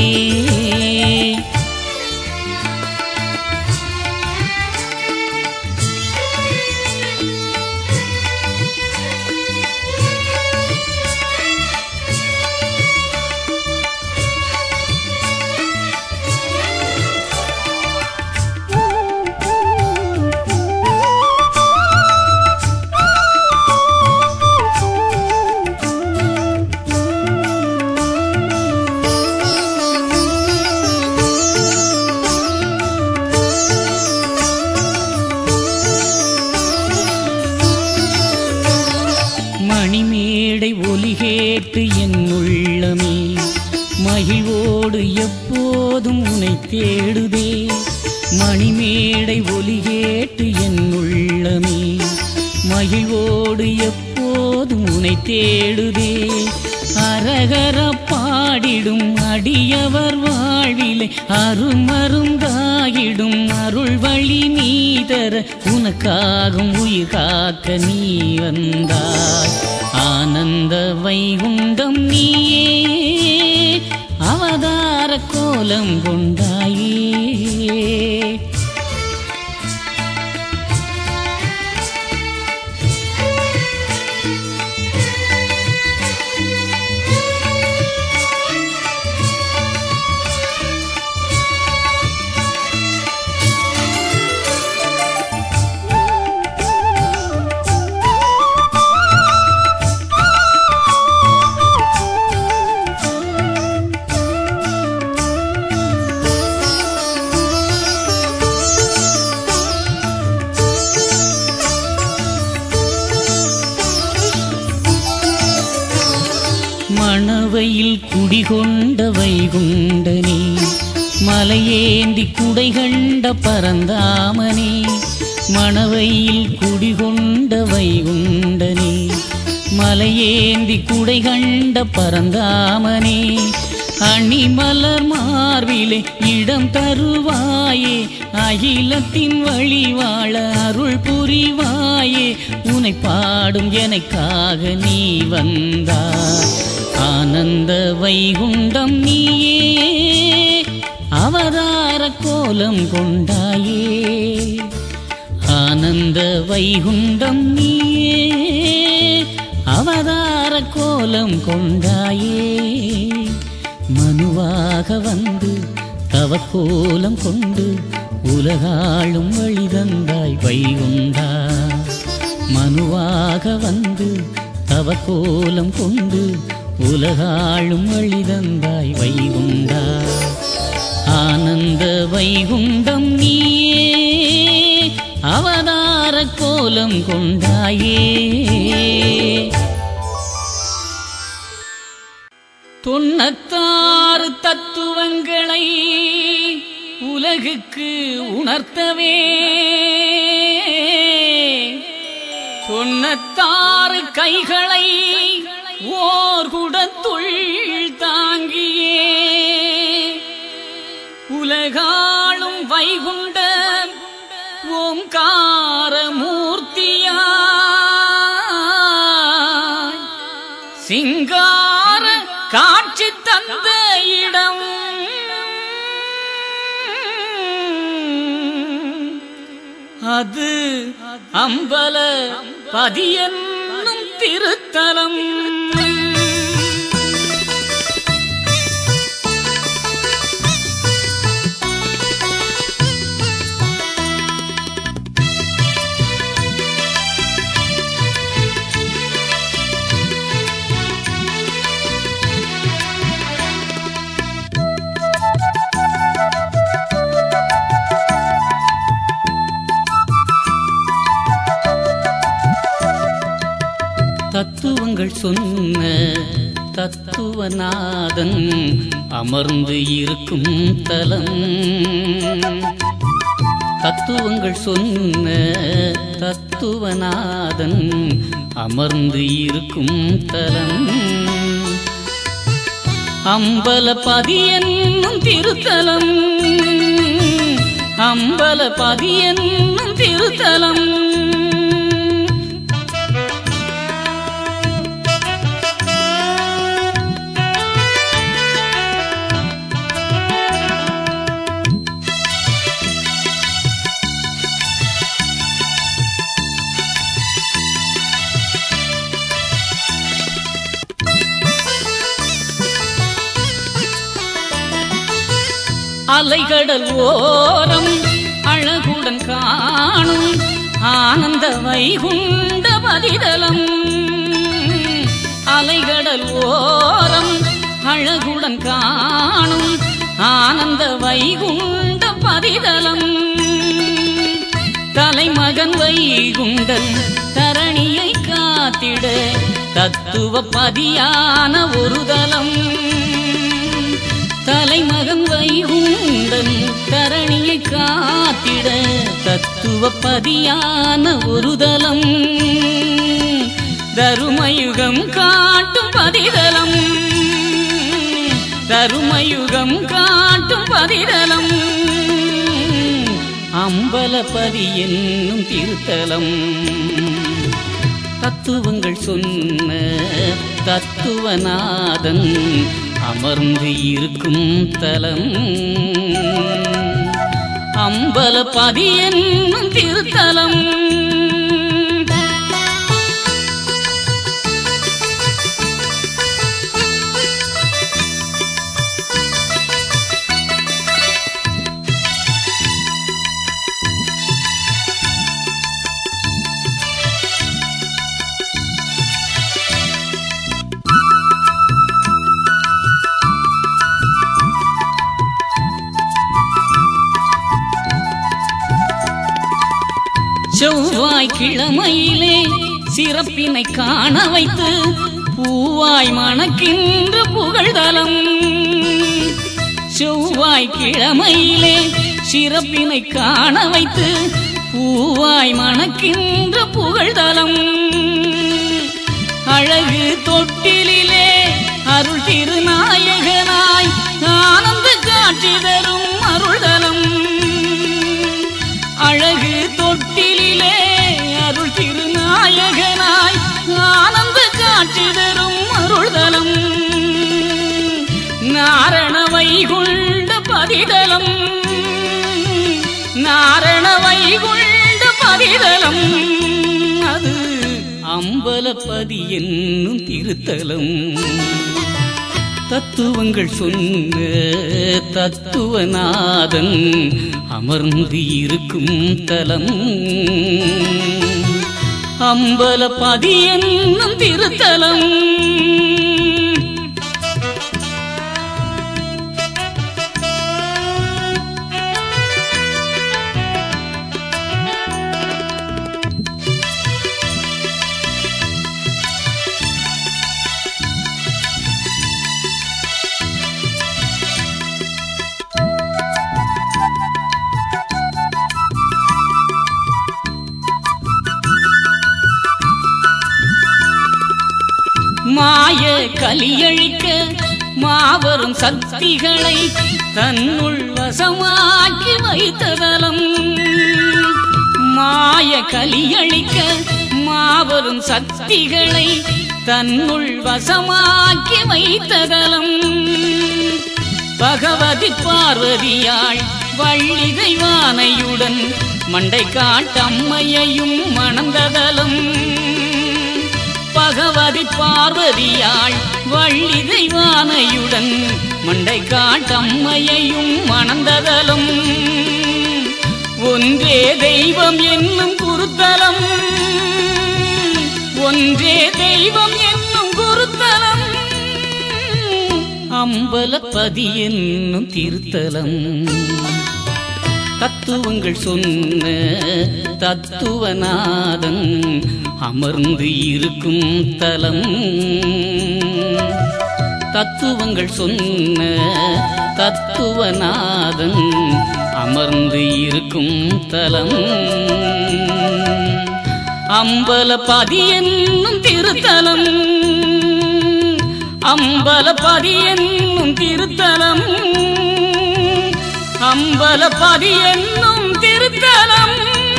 மணிமேடை ஒலி கேட்டு என் உள்ளமே மகிழ்வோடு எப்போதும் உன்னை தேடுதே மணிமேடை ஒலி கேட்டு என் உள்ளமே மகிழ்வோடு எப்போதும் உனை தேடுதே அரகர பாடிடும் அடியவர் வாழ்விலை அருமருந்தாகிடும் அருள் வழி நீதர உனக்காகும் உயிர் காக்க நீ வந்தாய் ஆனந்த வைகுண்டம் நீயே அவதார கோலம் கொண்டாயே மணவையில் குடிகொண்ட வைகுண்டனே மலையேந்தி குடை கண்ட பரந்தாமனே மணவையில் குடிகொண்ட வைகுண்டனே மலையேந்தி குடை கண்ட பரந்தாமனே அணிமலர் மார்பிலே இடம் தருவாயே அகிலத்தின் வழி வாழ அருள் புரிவாயே உனை பாடும் எனக்காக நீ வந்தாய் ஆனந்த வைகுண்டம் நீயே அவதார கோலம் கொண்டாயே ஆனந்த வைகுண்டம் நீயே அவதார கோலம் கொண்டாயே மனுவாக வந்து தவக்கோலம் கொண்டு உலகாளும் வழி தந்தாய் வைகுண்டா மனுவாக வந்து தவக்கோலம் கொண்டு உலகாளும் வழி தந்தாய் வைகுண்டா ஆனந்த வைகுண்டம் நீயே அவதார கோலம் கொண்டாயே தொண்ணத்தாறு தத்துவங்களை உலகுக்கு உணர்த்தவே தொண்ணத்தாறு கைகளை ஓர் குடத்துள் தாங்கியே உலகாளும் வைகுண்ட ஓங்கார மூர்த்தியாய் சிங்கார காட்சி தந்த இடம் அது அம்பல பதியன்னும் திருத்தலம் தத்துவங்கள் சொன்ன தத்துவநாதன் அமர்ந்து இருக்கும் தலம் தத்துவங்கள் சொன்ன தத்துவநாதன் அமர்ந்து இருக்கும் தலம் அம்பலபதி என்னும் திருத்தலம் அம்பலபதி என்னும் திருத்தலம் அலைகடல் ஓரம் அழகுடன் காணும் ஆனந்த வைகுண்ட பதிதலம் அலைகடல் ஓரம் அழகுடன் காணும் ஆனந்த வைகுண்ட பதிதலம் தலைமகன் வைகுண்டன் தரணியை காத்திட தத்துவ பதியான ஒரு தலம் தலைமகன் வைகுண்டன் தரணியை காத்திட தத்துவ பதியான ஒரு தலம் தருமயுகம் காட்டும் பதிதலம் தருமயுகம் காட்டும் பதிதலம் அம்பலபதி என்னும் திருத்தலம் தத்துவங்கள் சொன்ன தத்துவநாதன் அமர்ந்து இருக்கும் தலம் அம்பலபதி என்னும் திருத்தலம் செவ்வாய் கிழமையிலே சிறப்பினை காண வைத்து பூவாய் மணக்கின்ற புகழ்தலம் செவ்வாய் கிழமையிலே சிறப்பினை காண வைத்து பூவாய் மணக்கின்ற புகழ்தலம் அழகு தொட்டிலே அருள் திருநாயகனாய் ஆனந்த காட்சி தரும் அருள்தலம் அழகு தொட்டிலே அருள் திருநாயகனாய் ஆனந்த காட்சி தரும் அருள்தலம் நாரண வைகுண்ட பதிதலம் நாரண வைகுண்ட பதிதலம் அது அம்பலப்பதி என்னும் திருத்தலம் தத்துவங்கள் சொன்ன தத்துவநாதன் அமர்ந்து இருக்கும் தலம் அம்பலப்பதி என்னும் திருத்தலம் மாய கலியழிக்க மாபெரும் சக்திகளை தன்னுள் வசமாக்கி வைத்ததலம் மாய கலியழிக்க மாபெரும் சக்திகளை தன்னுள் வசமாக்கி வைத்ததலம் பகவதி பார்வதியாள் வள்ளி தெய்வானையுடன் மண்டை காட்டம்மையையும் மணந்ததலம் பகவதி பார்வதியாள் வள்ளி தெய்வானையுடன் மண்டை காட்டம்மையையும் மணந்ததலும் ஒன்றே தெய்வம் என்னும் குருத்தலம் ஒன்றே தெய்வம் என்னும் குருத்தலம் அம்பலப்பதி என்னும் திருத்தலம் தத்துவங்கள் சொன்ன தத்துவநாதன் அமர்ந்து இருக்கும் தலம் தத்துவங்கள் சொன்ன தத்துவநாதன் அமர்ந்து இருக்கும் தலம் அம்பலபதி என்னும் திருத்தலம் அம்பலபதி என்னும் திருத்தலம் அம்பலபதி என்னும் திருத்தலம்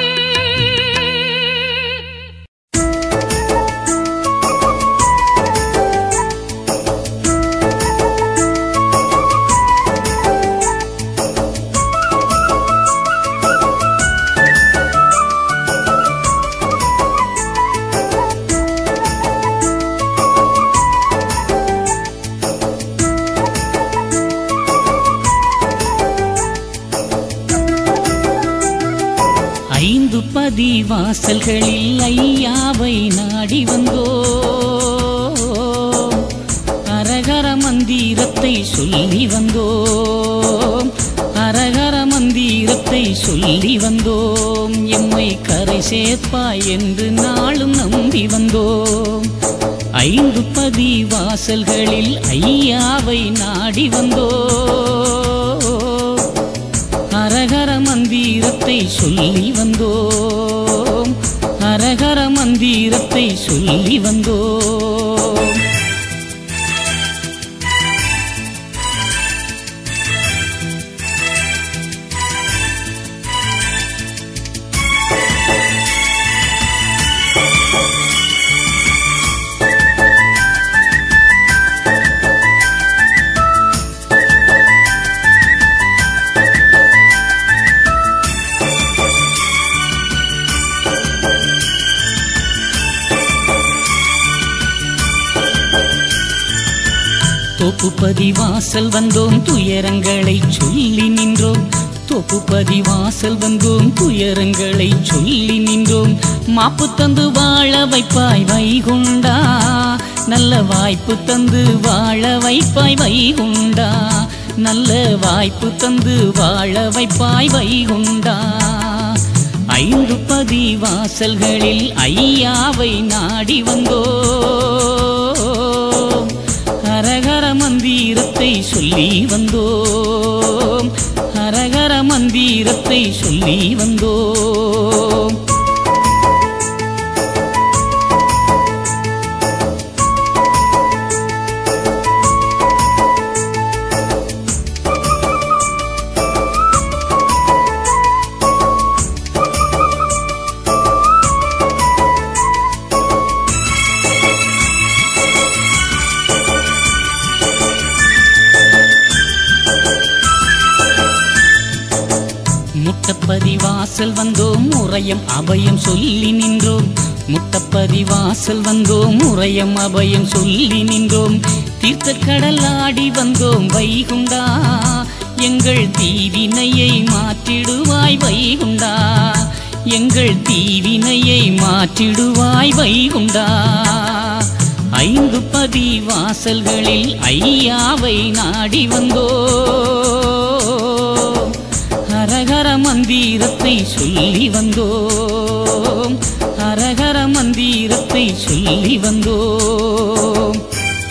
ஐந்து பதி வாசல்களில் ஐயாவை நாடி வந்தோ அரகர மந்திரத்தை சொல்லி வந்தோம் அரகர மந்திரத்தை சொல்லி வந்தோம் எம்மை கரை சேர்ப்பாய் என்று நாளும் நம்பி வந்தோம் ஐந்து பதி வாசல்களில் ஐயாவை நாடி வந்தோம் அரகர மந்திரத்தை சொல்லி வந்தோம் அரகர மந்திர மந்திரத்தை சொல்லி வந்தோம் தோப்புப்பதி வாசல் வந்தோம் துயரங்களை சொல்லி நின்றோம் தோப்புப்பதி வாசல் வந்தோம் துயரங்களை சொல்லி நின்றோம் மாப்பு தந்து வாழ வைப்பாய் வைகுண்டா நல்ல வாய்ப்பு தந்து வாழ வைப்பாய் வைகுண்டா நல்ல வாய்ப்பு தந்து வாழ வைப்பாய் வைகுண்டா ஐந்து பதி வாசல்களில் ஐயாவை நாடி வந்தோம் ஹரஹர மந்திரத்தை சொல்லி வந்தோம் ஹரஹர மந்திரத்தை சொல்லி வந்தோம் முட்டப்பதி வாசல் வந்தோம் முறையம் அபயம் சொல்லி நின்றோம் முட்டப்பதி வாசல் வந்தோம் முறையம் அபயம் சொல்லி நின்றோம் தீர்த்த கடல் ஆடி வந்தோம் வைகுண்டா எங்கள் தீவினையை மாற்றிடுவாய் வைகுண்டா எங்கள் தீவினையை மாற்றிடுவாய் வைகுண்டா ஐந்து பதி வாசல்களில் ஐயாவை நாடி வந்தோம் ஹரஹர மந்திரத்தை சொல்லி வந்தோம் ஹரஹர மந்திரத்தை சொல்லி வந்தோம்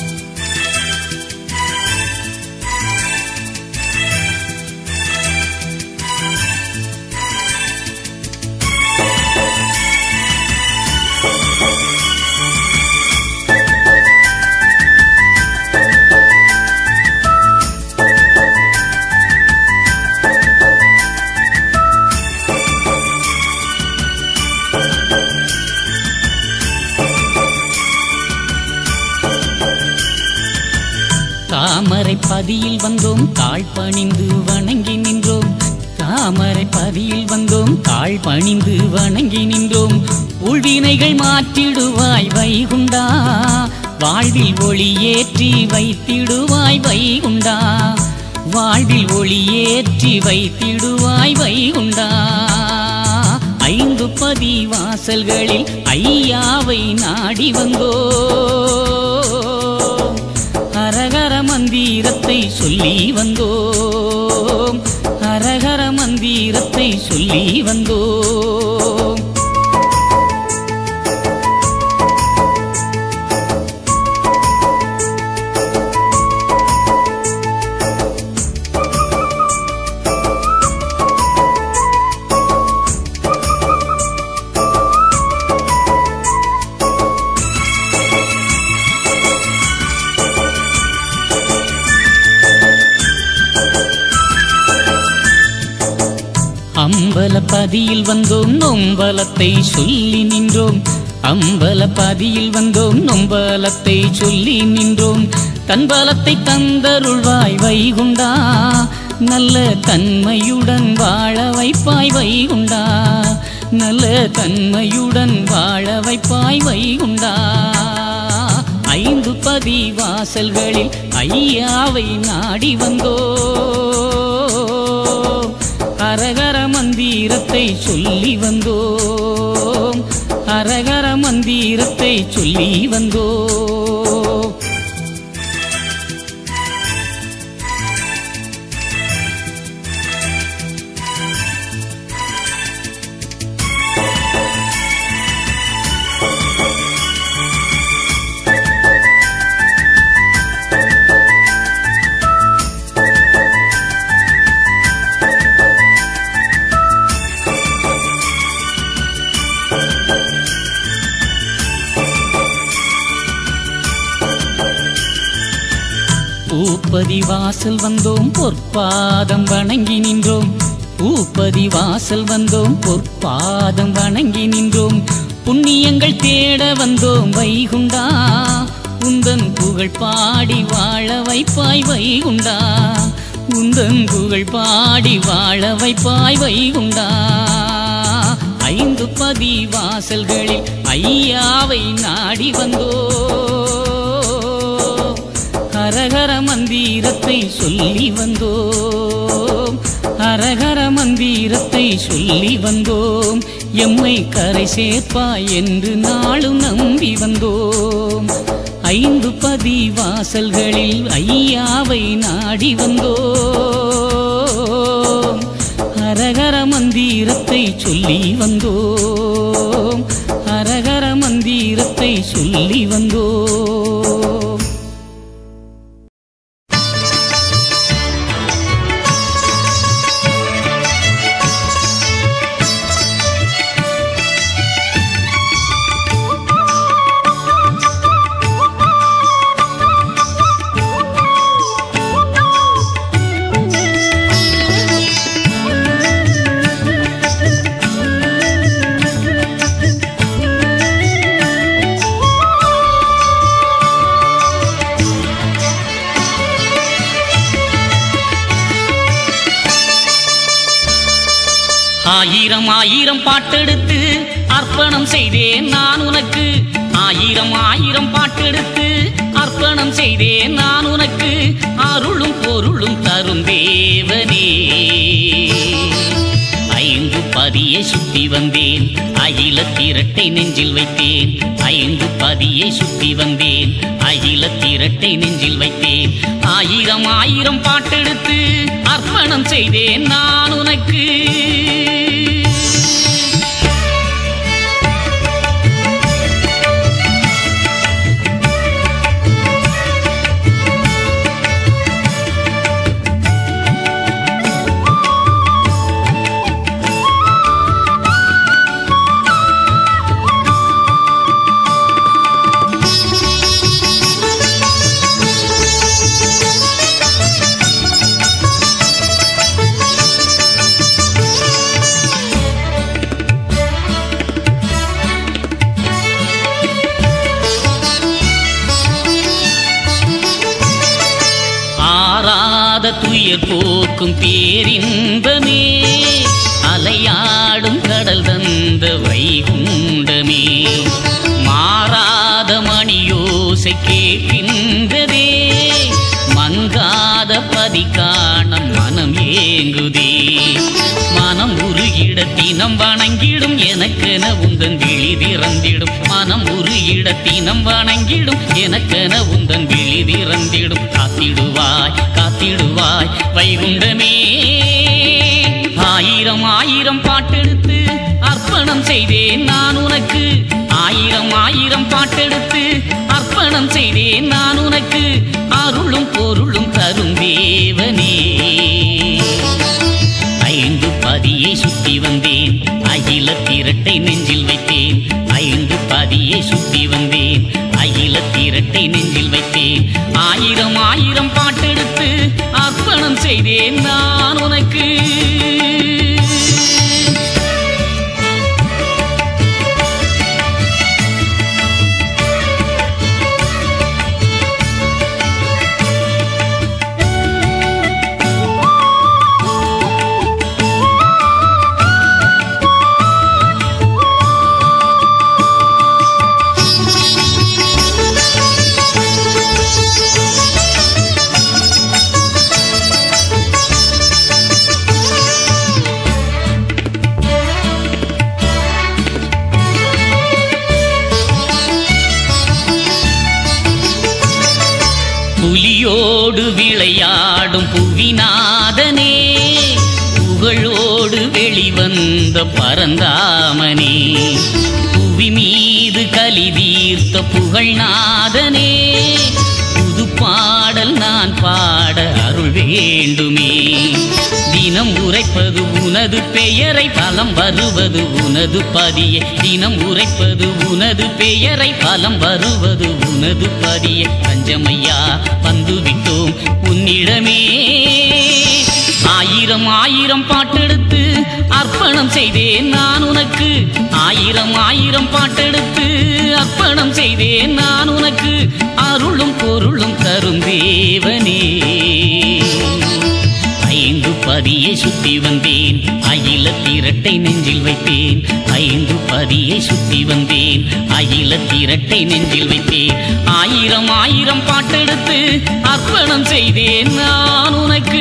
தாமரை பதியில் வந்தோம் தாழ் பணிந்து வணங்கி நின்றோம் தாமரை பதியில் வந்தோம் தாழ் பணிந்து வணங்கி நின்றோம் உள்வினைகள் மாற்றிடுவாய் வைகுண்டா வாழ்வில் ஒளியேற்றி வைத்திடுவாய் வைகுண்டா வாழ்வில் ஒளியேற்றி வைத்திடுவாய் வைகுண்டா ஐந்து பதி வாசல்களில் ஐயாவை நாடி வந்தோம் ஹரஹர மந்திரத்தை சொல்லி வந்தோம் ஹரஹர மந்திரத்தை சொல்லி வந்தோம் அம்பலப்பதியில் வந்தோம் நொம்பலத்தை சொல்லி நின்றோம் அம்பலப்பதியில் வந்தோம் நொம்பலத்தை சொல்லி நின்றோம் தன்பலத்தை தந்தருள்வாய் வைகுண்டா நல்ல தன்மையுடன் வாழ வைப்பாய் வைகுண்டா நல்ல தன்மையுடன் வாழ வைப்பாய் வைகுண்டா ஐந்து பதி வாசல்களில் ஐயாவை நாடி வந்தோம் ஹரஹர மந்திரத்தை சொல்லி வந்தோம் ஹரஹர மந்திரத்தை சொல்லி வந்தோம் பூப்பதி வாசல் வந்தோம் பொற்பாதம் வணங்கி நின்றோம் பூப்பதி வாசல் வந்தோம் பொற்பாதம் வணங்கி நின்றோம் புண்ணியங்கள் தேட வந்தோம் வைகுண்டா உந்தன் புகழ் பாடி வாழ வைப்பாய் வைகுண்டா உந்தன் புகழ் பாடி வாழ வைப்பாய் வைகுண்டா ஐந்து பதி வாசல்களில் ஐயாவை நாடி வந்தோ ஹரஹர மந்திரத்தை சொல்லி வந்தோம் ஹரஹர மந்திரத்தை சொல்லி வந்தோம் எம்மை கரை சேர்ப்பாய் என்று நாளும் நம்பி வந்தோம் ஐந்து பதி வாசல்களில் ஐயாவை நாடி வந்தோம் ஹரஹர மந்திரத்தை சொல்லி வந்தோம் ஹரஹர மந்திரத்தை சொல்லி வந்தோம் ஆயிரம் ஆயிரம் பாட்டெடுத்து அர்ப்பணம் செய்தேன் நான் உனக்கு ஆயிரம் ஆயிரம் பாட்டெடுத்து அர்ப்பணம் செய்தேன் நான் உனக்கு அருளும் பொருளும் தரும் தேவனே ஐந்து பதியை சுத்தி வந்தேன் அகில திரட்டை நெஞ்சில் வைத்தேன் ஐந்து பதியை சுத்தி வந்தேன் அகில திரட்டை நெஞ்சில் வைத்தேன் ஆயிரம் ஆயிரம் பாட்டெடுத்து அர்ப்பணம் செய்தேன் நான் உனக்கு ஆறாத துயர் போக்கும் பேரின்பமே அலையாடும் கடல் தந்த வைகுண்டமே மாறாத மணியோசை கேட்கின்றதே மங்காத பதி காண மனம் ஏங்குதே மனம் உருகிட தினம் வணங்கிடும் எனக்கென உந்தன் விழி திறந்திடும் மனம் உருகிட தினம் வணங்கிடும் எனக்கென உந்தன் விழி திறந்திடும் காத்திடுவாய் காத்திடுவாய் வைகுண்டமே ஆயிரம் ஆயிரம் பாட்டெடுத்து அர்ப்பணம் செய்தேன் நான் உனக்கு ஆயிரம் ஆயிரம் பாட்டெடுத்து அர்ப்பணம் செய்தேன் நான் உனக்கு அருளும் பொருளும் தரும் தேவனே ஐந்து பதியை சுத்தி வந்தேன் அகில திரட்டை நெஞ்சில் வைத்தேன் ஐந்து பதியை சுத்தி வந்தேன் அகில திரட்டை நெஞ்சில் வைத்தேன் ஆயிரம் ஆயிரம் பாட்டெடுத்து அர்ப்பணம் செய்தேன் நான் உனக்கு புலியோடு விளையாடும் புவிநாதனே புகழோடு வெளிவந்த பரந்தாமனே புவி மீது கலி தீர்த்த புகழ்நாதனே புது பாடல் நான் பாட அருள் வேண்டுமே தின தினம் உரைப்பது உனது பெயரை பலம் வருவது உனது பதியே தினம் உரைப்பது உனது பெயரை பலம் வருவது உனது பதியே பஞ்சமையா வந்து விட்டோம் உன்னிடமே ஆயிரம் ஆயிரம் பாட்டெடுத்து அர்ப்பணம் செய்தேன் நான் உனக்கு ஆயிரம் ஆயிரம் பாட்டெடுத்து அர்ப்பணம் செய்தேன் நான் உனக்கு அருளும் பொருளும் தரும் தேவனே ஐந்து பதியை சுத்தி வந்தேன் அகில திரட்டை நெஞ்சில் வைத்தேன் ஐந்து பதியை சுத்தி வந்தேன் அகில திரட்டை நெஞ்சில் வைத்தேன் ஆயிரம் ஆயிரம் பாட்டெடுத்து அர்ப்பணம் செய்தேன் நான் உனக்கு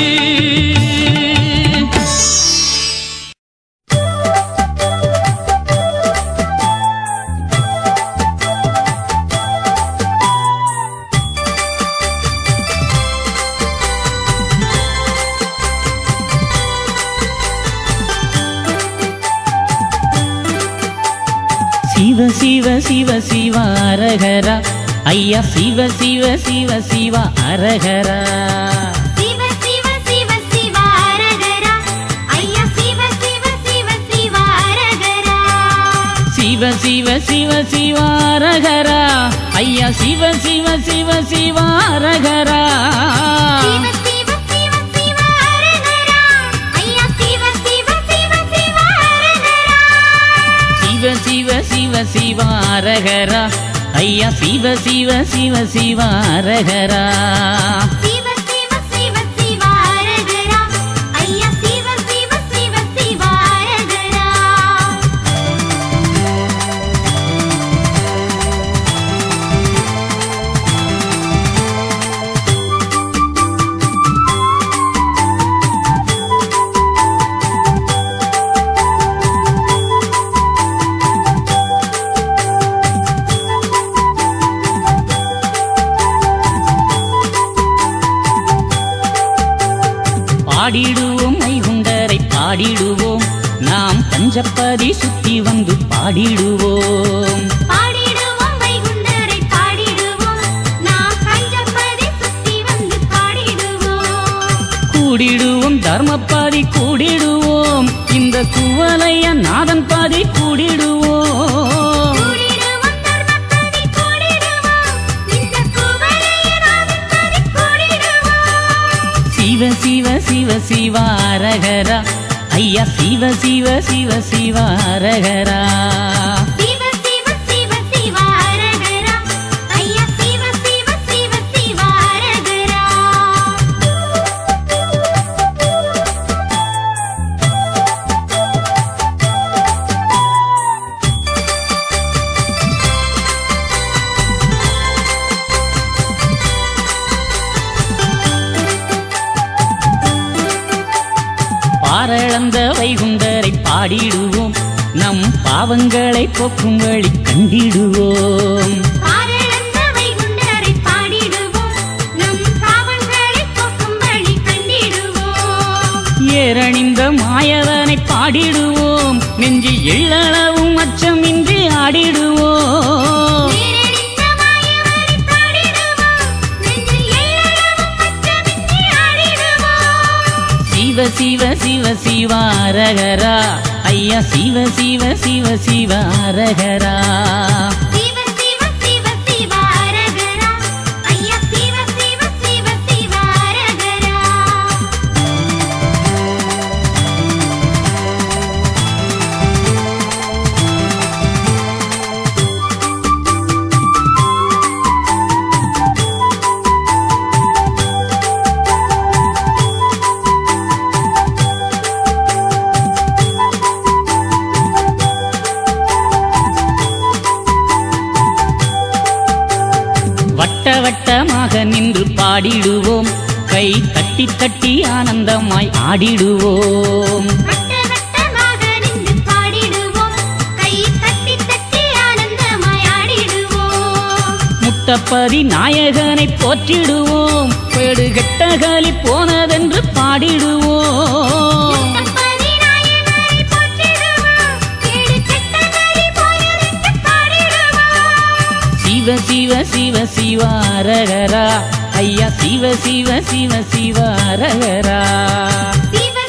சிவ சிவ சிவ சிவ அரகரா ஐயா சிவ சிவ சிவ சிவ அரகரா சிவ சிவ சிவ சிவ அரகரா ஐயா சிவ சிவ சிவ சிவ அரகரா சிவ சிவ சிவ சிவ அரகரா ஐயா சிவ சிவ சிவ சிவ அரகரா சிவ சிவ சிவ சிவ அரகரா ஐயா சிவ சிவ சிவ சிவ அரகரா சிவ சிவ சிவ சிவ அரகரா ஐயா சிவ சிவ சிவ சிவ அரகரா சிவ சிவ சிவ சிவ அரகரா ஐயா சிவ சிவ சிவ சிவ அரகரா பாடிடுவோம் மைகுண்டரை பாடிடுவோம் நாம் பஞ்சப்பதி சுத்தி வந்து பாடிடுவோம் பாடிடுவோம் வைகுண்டரை பாடிடுவோம் நாம் பஞ்சப்பதி சுத்தி வந்து பாடிடுவோம் கூடிடுவோம் தர்மப்பாதி கூடிடுவோம் இந்த குவலைய நாதன் பாதி கூடிடுவோம் கூடிடுவோம் தர்மப்பதி கூடிடுவோம் இந்த குவளையனாவின் பதி கூடிடுவோம் சிவ சிவ சிவ சிவ அரகரா ஐயா சிவ சிவ சிவ சிவ அரகரா சிவ சிவ சிவ சிவ அரகரா ஐயா சிவ சிவ சிவ சிவ அரகரா பாரளந்த வைகுண்டரை பாடிடுவோம் நம் பாவங்களை போக்கும் வழி கண்டிடுவோம் பாரளந்த வைகுண்டரை பாடிடுவோம் நம் பாவங்களை போக்கும் வழி கண்டிடுவோம் ஏரணிந்த மாயவனை பாடிடுவோம் நெஞ்சு எள்ளளவும் அச்சமின்றி ஆடிடுவோம் நேரடித்த மாயவரை பாடிடுவோம் நெஞ்சில் எல்லளவும் அச்சமின்றி ஆடிடுவோம் சிவ சிவ சிவ சிவ அரகரா ஐயா சிவ சிவ சிவ சிவ அரகரா சிவ சிவ சிவ சிவ அரகரா ஐயா சிவ சிவ சிவ சிவ அரகரா வட்ட வட்டமாக நின்று பாடிடுவோம் கை தட்டி தட்டி ஆனந்தமாய் ஆடிடுவோம் வட்ட வட்டமாக நின்று பாடிடுவோம் கை தட்டி தட்டி ஆனந்தமாய் ஆடிடுவோம் முத்தப்பதி நாயகனை போற்றிடுவோம் பேடுகட்டகலி போனதென்று பாடிடுவோம் முத்தப்பதி நாயகரை போற்றிடுவோம் கேடு கெட்ட நரி போயதென்று பாடிடுவோம் சிவ சிவ சிவ சிவ அரகரா ஐயா சிவ சிவ சிவ சிவ அரகரா சிவ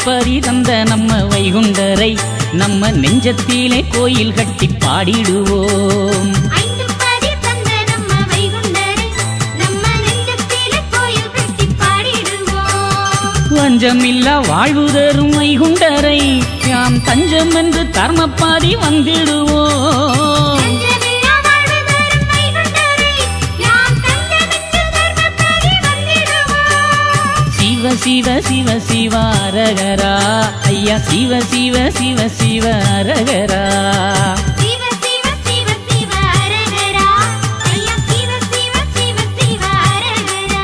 ஐந்துப்பதி தந்த நம்ம வைகுண்டரை நம்ம நெஞ்சத்திலே கோயில் கட்டி பாடிடுவோம் ஐந்து பதி தந்த நம்ம வைகுண்டரை நம்ம நெஞ்சத்திலே கோயில் கட்டி பாடிடுவோம் வஞ்சமில்லா வாழ்வு தரும் வைகுண்டரை யாம் தஞ்சம் என்று தர்மப்பாதி வந்திடுவோம் தஞ்சமில்லா வாழ்வு தரும் வைகுண்டரை யாம் தஞ்சமிட்டு தர்மப்படி வந்திடுவோம் சிவ சிவ சிவ சிவ அரகரா ஐயா சிவ சிவ சிவ சிவ அரகரா சிவ சிவ சிவ சிவ அரகரா ஐயா சிவ சிவ சிவ சிவ அரகரா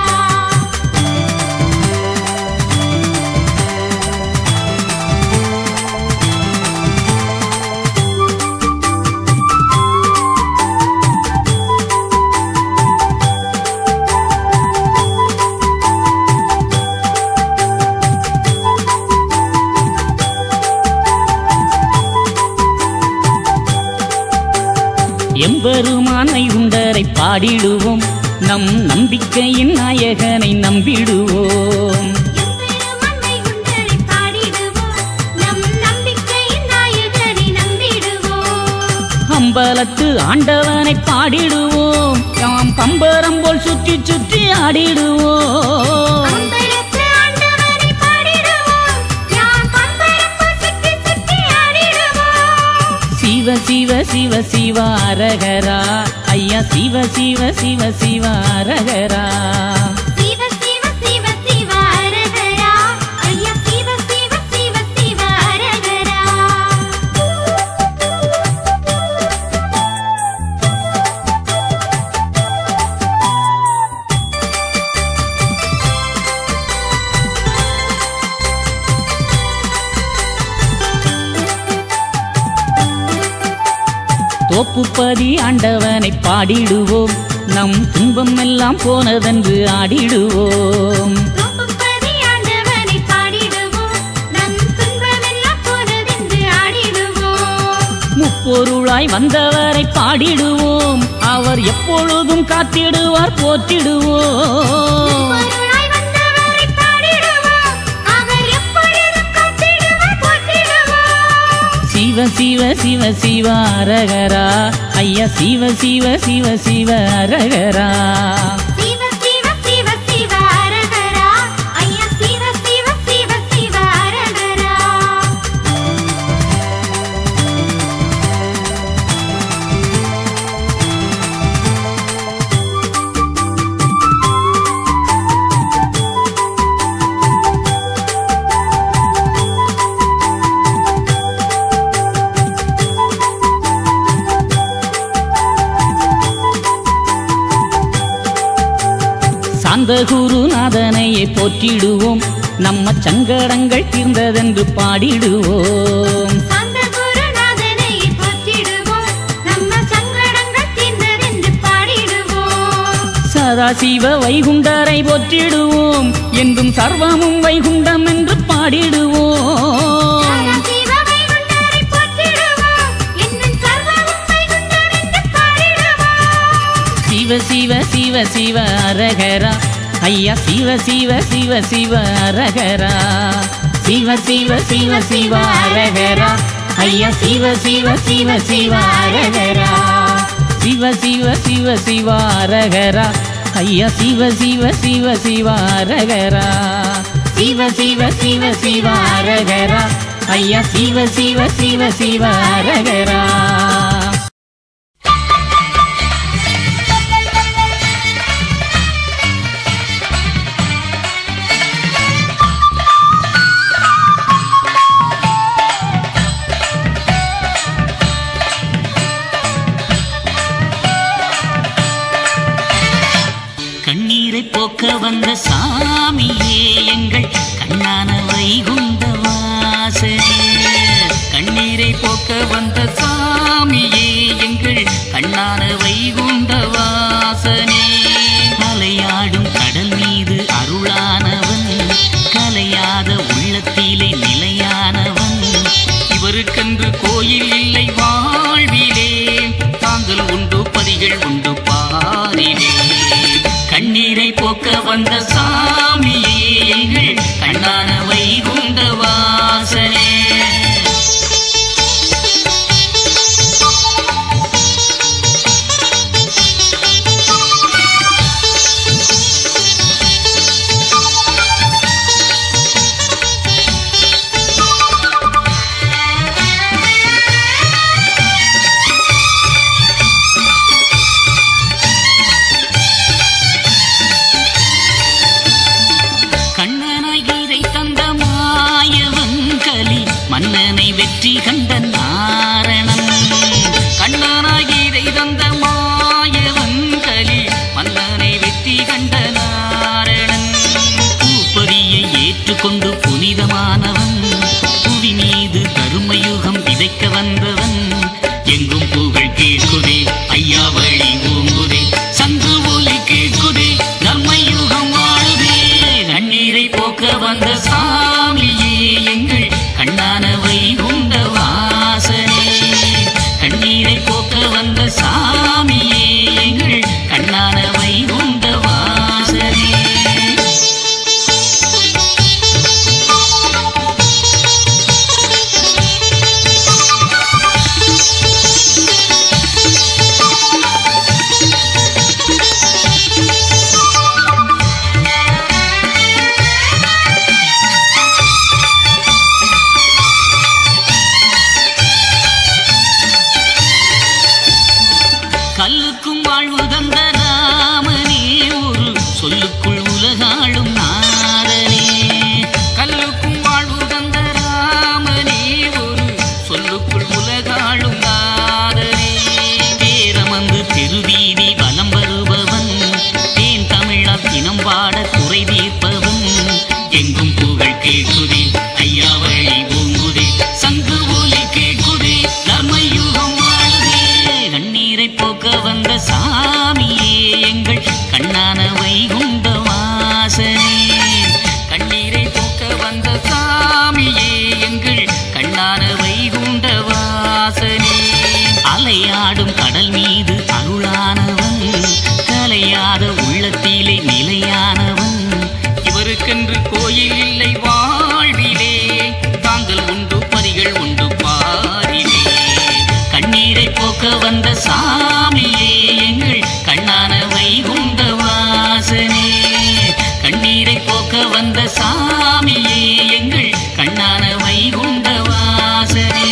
எம்பெருமானை உண்டரை பாடிடுவோம் நம் நம்பிக்கையின் நாயகனை நம்பிடுவோம் எம்பெருமான் வைகுண்டரை பாடிடுவோம் நம் நம்பிக்கையின் நாயகனை நம்பிடுவோம் அம்பலத்து ஆண்டவனை பாடிடுவோம் யாம் பம்பரம் போல் சுற்றி சுற்றி ஆடிடுவோம் அம்பலத்து ஆண்டவனை பாடிடுவோம் யாம் பம்பரப்பு சுற்றி சுற்றி ஆடிடுவோம் சிவ சிவ சிவ சிவ அரகரா ஐயா சிவ சிவ சிவ சிவ அரகரா சிவ சிவ சிவ சிவ அரகரா ஐயா சிவ சிவ சிவ சிவ அரகரா தோப்புப்பதி ஆண்டவனை பாடிடுவோம் நம் துன்பம் எல்லாம் போனதென்று ஆடிடுவோம் தோப்புப்பதி ஆண்டவனை பாடிடுவோம் நம் துன்பமெல்லாம் போனதென்று ஆடிடுவோம் முப்பொருளாய் வந்தவரை பாடிடுவோம் அவர் எப்பொழுதும் காத்திடுவார் போற்றிடுவோம் பொருளாய் வந்தவரை பாடிடுவோம் அவர் எப்பொழுதும் காத்திடுவார் போற்றிடுவோம் சிவ சிவ சிவ சிவ அரகரா ஐயா சிவ சிவ சிவ சிவ அரகரா சிவ சிவ சிவ சிவ அரகரா ஐயா சிவ சிவ சிவ சிவ அரகரா சாந்த குருநாதனையே போற்றிடுவோம் நம்ம சங்கடங்கள் தீர்ந்ததென்று பாடிடுவோம் அந்த குருநாதனை போற்றிடுவோம் நம்ம சங்கடங்கள் தீர்ந்ததென்று பாடிடுவோம் சதாசிவ வைகுண்டரை போற்றிடுவோம் என்றும் சர்வமும் வைகுண்டம் என்று பாடிடுவோம் சிவ வைகுண்டரை போற்றிடுவோம் என்னும் சர்வமும் வைகுண்டர் என்று பாடிடுவோம் சிவ சிவ சிவ சிவ அரகரா ஐயா சிவ சிவ சிவ சிவ அரகரா சிவ சிவ சிவ சிவ அரகரா ஐயா சிவ சிவ சிவ சிவ அரகரா சிவ சிவ சிவ சிவ அரகரா ஐயா சிவ சிவ சிவ சிவ அரகரா சிவ சிவ சிவ சிவ அரகரா ஐயா சிவ சிவ சிவ சிவ அரகரா கண்ணீரை போக்க வந்த சாமியே எங்கள் கண்ணான வைகுண்ட வாசனே கண்ணீரை போக்க வந்த சாமியே எங்கள் கண்ணான வைகுண்ட வாசனே அலையாடும் கடல் மீது அருளானவன் கலையாத உள்ளத்திலே நிலையானவன் இவருக்கென்று கோயில் இல்லை வாழ்விலே தாங்கள் உண்டு பதிகள் உண்டு பாரிலே கண்ணீரை போக்க வந்த சாமியே எங்கள் கண்ணான வைகுண்டவா மன்னனை வெற்றி கண்ட நாரணன் கண்ணனாகி இதை தந்த மாயவன் கலி மன்னனை வெற்றி கண்ட நாரணன் பூப்பதியை ஏற்றுக்கொண்டு புனிதமானவன் புவி மீது கருமயுகம் விதைக்க வந்தவன் எங்கும் புகழ் கேட்குதே ஐயா வழி ஓங்குதே சங்கு ஒலி கேட்குதே தர்மயுகம் வாழுதே கண்ணீரை போக்க வந்த சாமியே எங்கள் கண்ணானவை உண்ட வாசனே கண்ணீரை போக்க வந்த சாமியே எங்கள் கண்ணானவை உண்ட வாசனே கல்லுக்கும் வாழ்வு தந்த ராமனே ஒரு சொல்லுக்குள் உலகாளும் நாதனே கல்லுக்கும் வாழ்வு தந்த ராமனே ஒரு சொல்லுக்குள் உலகாளும் நாதனே பேரமந்து திருவீதி வலம் வருபவன் தேன் தமிழால் தினம் பாட குறை தீர்ப்பவன் எங்கும் புகழ் கேட்குதே ஐயா வழி ஓங்குதே சங்கு ஒலி கேட்குதே தர்மயுகம் வாழுதே கண்ணீரை போக்க வந்த சாமியே எங்கள் கண்ணான வைகுண்ட வாசனே கண்ணீரை போக்க வந்த சாமியே எங்கள் கண்ணான வைகுண்ட வாசனே அலையாடும் கடல் மீது அருளானவன் கலையாத உள்ளத்திலே நிலையானவன் இவருக்கென்று கோயில் இல்லை வாழ்விலே தாங்கள் உண்டு பரிகள் உண்டு பாரிலே கண்ணீரை போக்க வந்த சாமியே எங்கள் கண்ணான வைகுண்ட வாசனே கண்ணீரை போக்க வந்த சாமியே எங்கள் கண்ணான வைகுண்ட வாசனே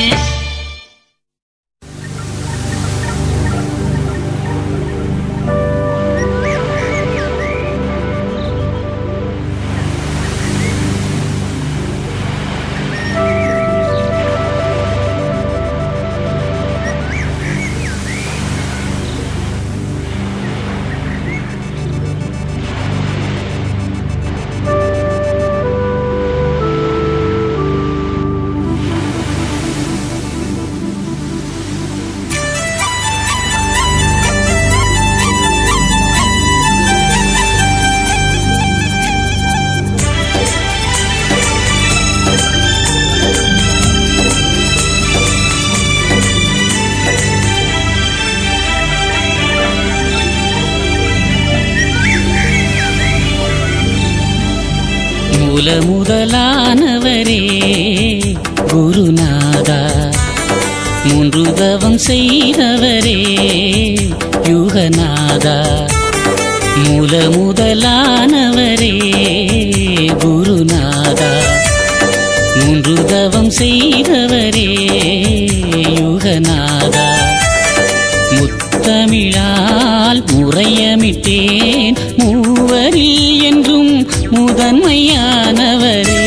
மூல முதலானவரே குருநாதா மூன்று தவம் செய்தவரே யுகநாதா மூல முதலானவரே குருநாதா மூன்று தவம் செய்தவரே யுகநாதா முத்தமிழால் முறையமிட்டேன் மூவரில் என்றும் முதன்மையானவரே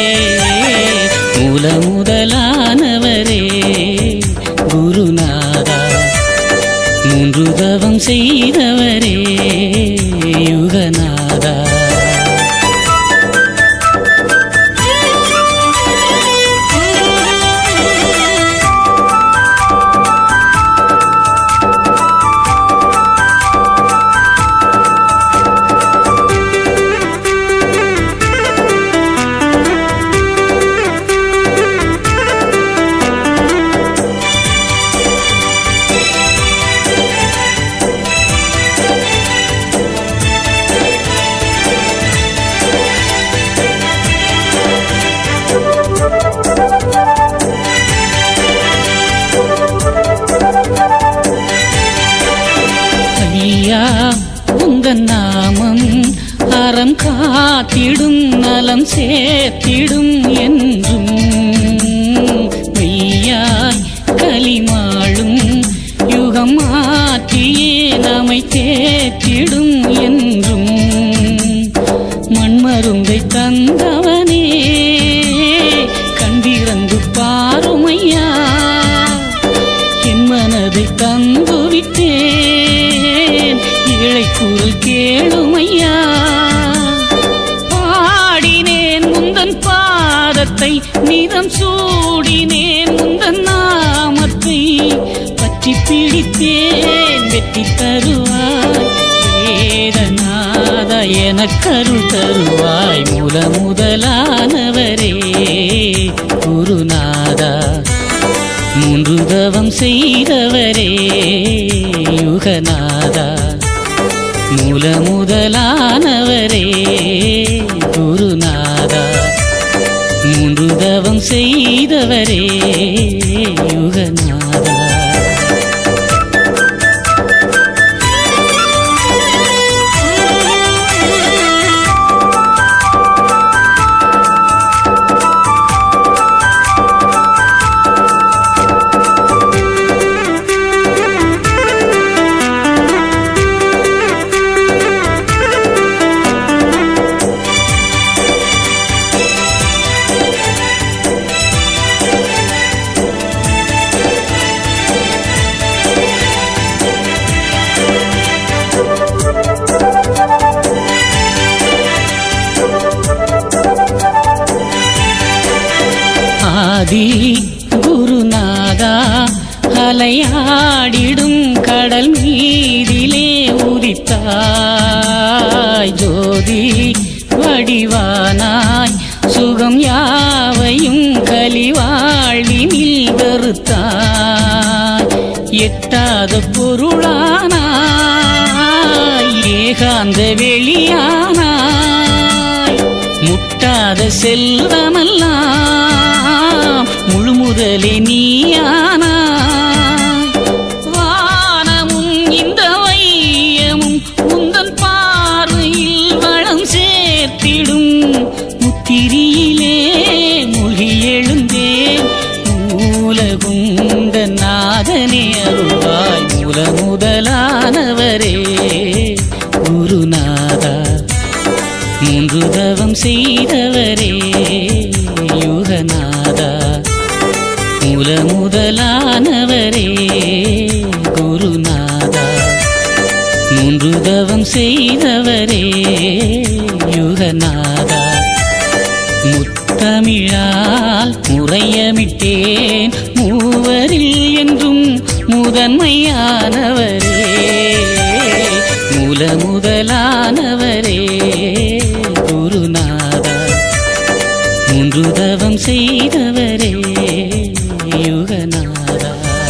மூல முதலானவரே குருநாதா மூன்று தவம் செய்தவரே யுகநாதா ஐயா உந்தன் நாமம் அறம் காத்திடும் நலம் சேர்த்திடும் என்றும் மெய்யாய் கலிமாளும் யுகம் மாற்றியே நம்மை தேற்றிடும் என்றும் மண்மருந்தை தந்தவனே கண்டிறந்து பா மாலை நிறம் சூடினேன் முந்தன் நாமத்தை பற்றி பிடித்தேன் வெற்றி தருவாய் வேதநாத எனக்கருள் தருவாய் மூல முதலானவரே குருநாதா மூன்று தவம் செய்தவரே யுகநாதா மூல முதலானவரே குருநாதா மூன்று தவம் செய்தவரே யுகநாதா ஆதி குருநாதா அலையாடிடும் கடல் மீதிலே உதித்தாய் ஜோதி வடிவானாய் சுகம் யாவையும் கலிவாழ்வினில் கருத்தாய் எட்டாத பொருளானாய் ஏகாந்த வெளியானாய் முட்டாத செல்வமெல்லாம் முழு முதலே நீயானாய் வானமும் இந்த வையமும் உந்தன் பார்வையில் வளம் சேர்த்திடும் முத்திரியிலே மூழ்கி எழுந்தேன் மூலகுண்ட நாதனே அருள்வாய் மூல முதலானவரே குருநாதா மூன்று தவம் செய்தவரே யுகநாதா மூல முதலானவரே குருநாதா மூன்று தவம் செய்தவரே யுகநாதா முத்தமிழால் முறையமிட்டேன் மூவரில் என்றும் முதன்மையானவரே மூல முதலானவரே குருநாதா மூன்று தவம் செய்தவரே யுகநாதா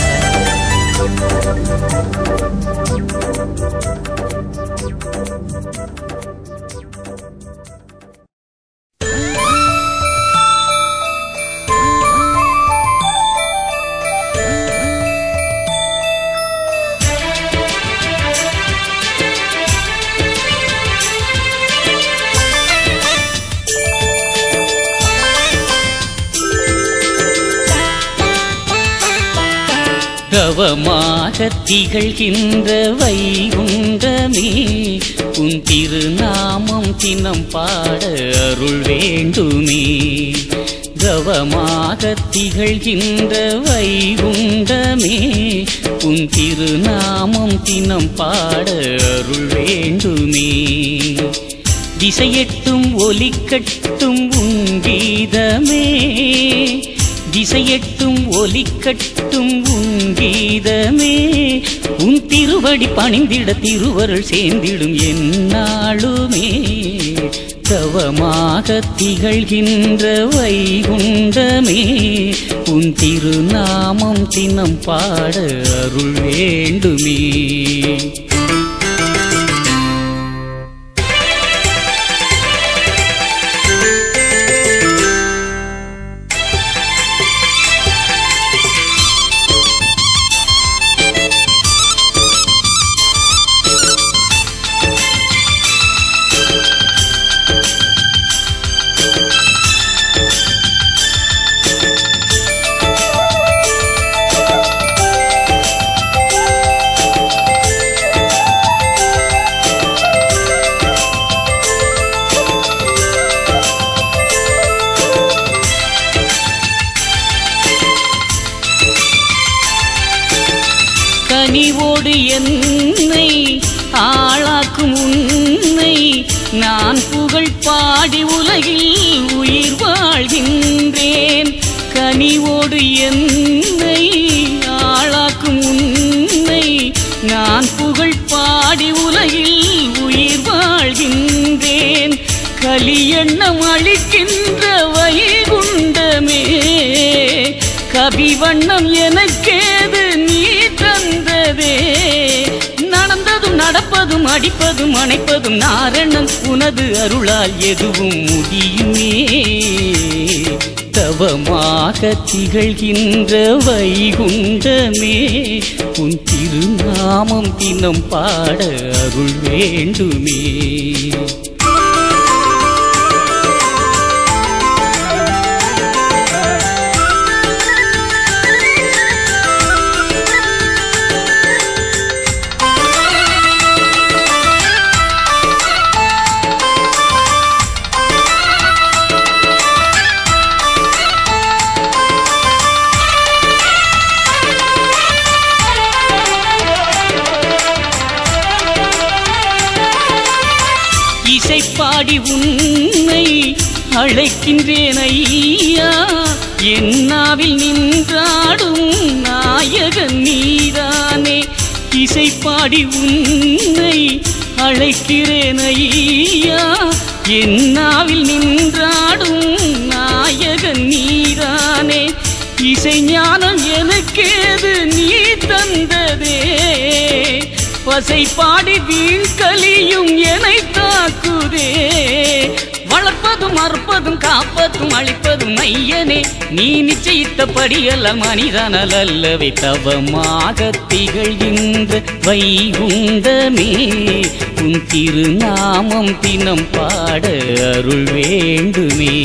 கவமாக திகழ்கின்ற வைகுண்டமே உன் திருநாமம் தினம் பாட அருள் வேண்டுமே கவமாக திகழ்கின்ற வைகுண்டமே உன் திருநாமம் தினம் பாட அருள் வேண்டுமே திசையெட்டும் ஒலிக்கட்டும் உன் கீதமே திசையெட்டும் ஒலிக்கட்டும் உன் கீதமே உன் திருவடி பணிந்திட திருவருள் சேர்ந்திடும் எந்நாளுமே தவமாக திகழ்கின்ற வைகுண்டமே உன் திருநாமம் தினம் பாட அருள் வேண்டுமே கனிவோடு என்னை ஆளாக்கும் உன்னை நான் புகழ் பாடி உலகில் உயிர் வாழ வாழ்கின்றேன் கனிவோடு என்னை ஆளாக்கும் உன்னை நான் புகழ் பாடி உலகில் உயிர் வாழ்கின்றேன் கலியண்ணம் அளிக்கின்ற வைகுண்டமே கவி வண்ணம் எனக்கேது நீ தந்ததே நடந்ததும் நடப்பதும் அடிப்பதும் அணைப்பதும் நாரணன் உனது அருளால் எதுவும் முடியுமே தவமாக திகழ்கின்ற வைகுண்டமே உன் திருநாமம் தினம் பாட அருள் வேண்டுமே இசைப்பாடி உன்னை அழைக்கின்றேன் ஐயா என்னாவில் நின்றாடும் நாயகன் நீதானே இசைப்பாடி உன்னை அழைக்கிறேன் ஐயா என்னாவில் நின்றாடும் நாயகன் நீதானே இசை ஞானம் எனக்கேது நீ தந்ததே பசை பாடி வீண்கலியும் என்னை தாக்குதே வளர்ப்பதும் அறுப்பதும் காப்பதும் அழிப்பதும் ஐயனே நீ நிச்சயித்தபடி அல்ல மனிதனல் அல்லவை தவமாக திகழ்கின்ற வைகுண்டமே உன் திருநாமம் தினம் பாட அருள் வேண்டுமே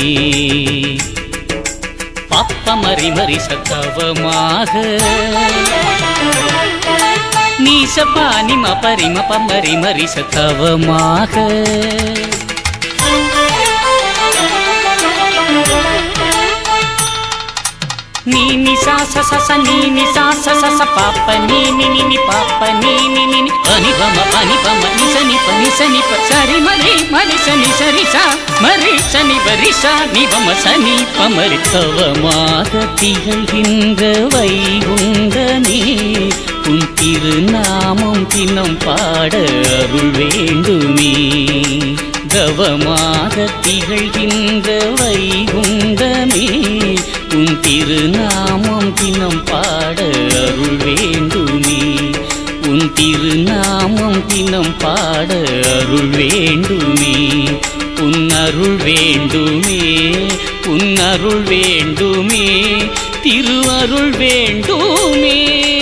பாப்ப மறி மறி சத்தவமாக நீசப்பா நிம பரிம பமரி மரி சத்தவமாக நீ நி சா ச ச ச நீ நி சா ச ச ச பாப்ப நீ நி நி நி பாப்ப நீ நி நி நி பனி பம பனி பம நி ச நி ப நி ச நி ப சரி மரி மரி ச நி சரி சா மரி ச நி பரி சா நி பம ச நி பமரி தவமாக திகழ்கின்ற வைகுண்டனே உன் திருநாமம் தினம் பாட அருள் வேண்டுமே தவமாக திகழ்கின்ற வைகுண்டமே உன் திருநாமம் தினம் பாட அருள் வேண்டுமே உன் திருநாமம் தினம் பாட அருள் வேண்டுமே உன் அருள் வேண்டுமே உன் அருள் வேண்டுமே திருவருள் வேண்டுமே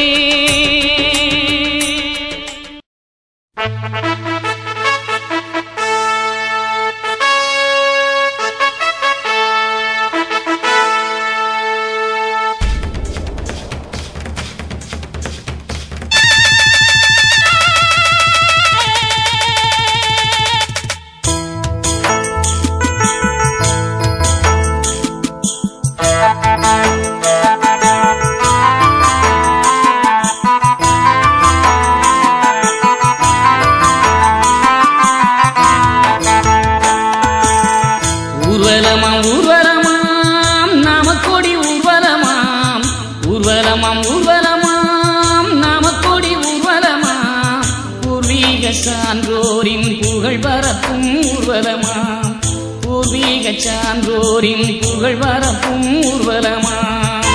ஊர்வலமாம் ஊர்வலமாம் நாமக்கொடி ஊர்வலமாம் ஊர்வலமாம் ஊர்வலமாம் நாமக்கொடி ஊர்வலமாம் பூர்வீக சான்றோரின் புகழ் பரப்பும் ஊர்வலமாம் பூர்வீக சான்றோரின் புகழ் பரப்பும் ஊர்வலமாம்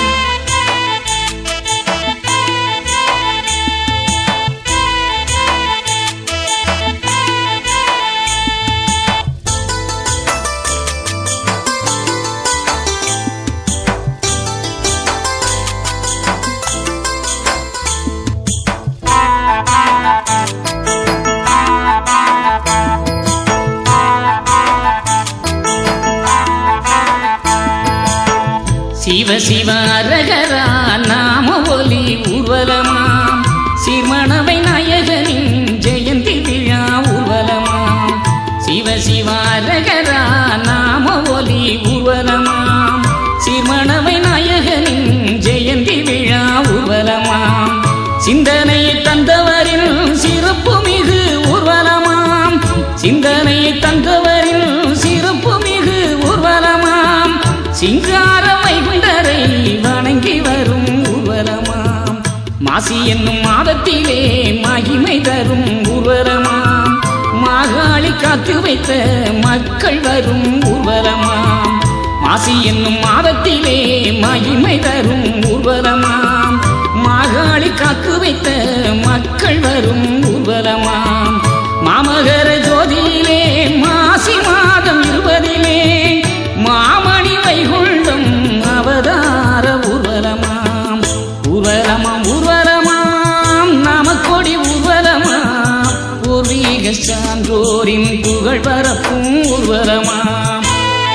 சிவ சிவ அரகரா நாம ஒலி ஊர்வலமாம் சீர்மணவை நாயகனின் ஜெயந்தி விழா ஊர்வலமாம் சிவ சிவ அரகரா நாம ஒலி ஊர்வலமாம் சீர்மணவை நாயகனின் ஜெயந்தி விழா ஊர்வலமாம் சிந்தனையை தந்தவரின் சிறப்பு மிகு ஊர்வலமாம் சிந்தனையை தந்தவரின் சிறப்பு மிகு ஊர்வலமாம் சிங்கார வைகுண்டரை வணங்கி வரும் ஊர்வலமாம் மாசி என்னும் மாதத்திலே மகிமை தரும் ஊர்வலமாம் மாகாளி காத்து வைத்த மக்கள் வரும் ஊர்வலமாம் மாசி என்னும் மாதத்திலே மகிமை தரும் ஊர்வலமாம் மாகாளி காத்து வைத்த மக்கள் வரும் ஊர்வலமாம் மாமகர ஜோதியிலே மாசி மாதம் இருபதிலே மாமணி வைகுண்டம் அவதார ஊர்வலமாம் ஊர்வலமாம் ஊர்வலமாம் நாமக்கொடி ஊர்வலமாம் பூர்வீக சான்றோரின் புகழ் பரப்பும் ஊர்வலமாம்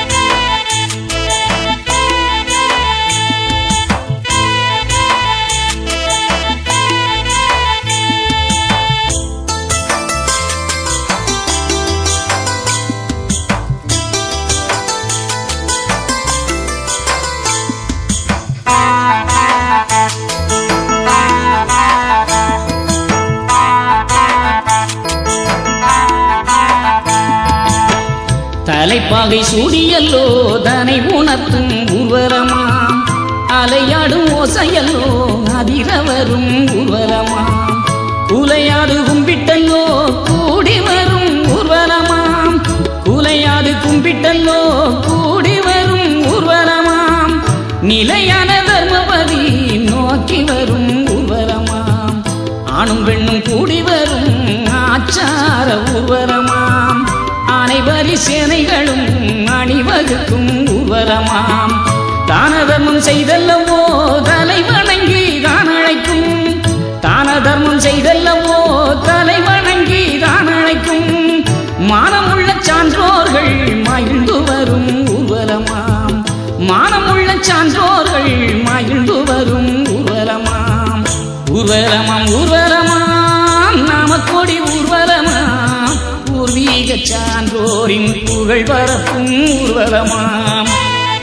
தலைப்பாகை சூடியல்லோ தனை உணர்த்தும் ஊர்வலமாம் அலையாடும் ஓசையல்லோ அதிர வரும் ஊர்வலமாம் குலையாடு கும்பிட்டல்லோ கூடி வரும் ஊர்வலமாம் குலையாடு கும்பிட்டல்லோ கூடி வரும் ஊர்வலமாம் நிலையான தர்மபதி நோக்கி வரும் ஊர்வலமாம் ஆணும் பெண்ணும் கூடி வரும் ஆச்சார ஊர்வலமாம் அனைவரி சேனைகளும் அணிவகுக்கும் ஊர்வலமாம் தான தர்மம் செய்தல்லவோ தலை வணங்கி தான் அழைக்கும் தான தர்மம் செய்தல்லவோ தலை வணங்கி தான் அழைக்கும் மானமுள்ள சான்றோர்கள் மகிழ்ந்து வரும் ஊர்வலமாம் மானமுள்ள சான்றோர்கள் மகிழ்ந்து வரும் ஊர்வலமாம் ஊர்வலமாம் ஊர்வலமாம் நாமக்கொடி ஊர்வலமாம் பூர்வீக சான்றோரின் புகழ் பரப்பும் ஊர்வலமாம்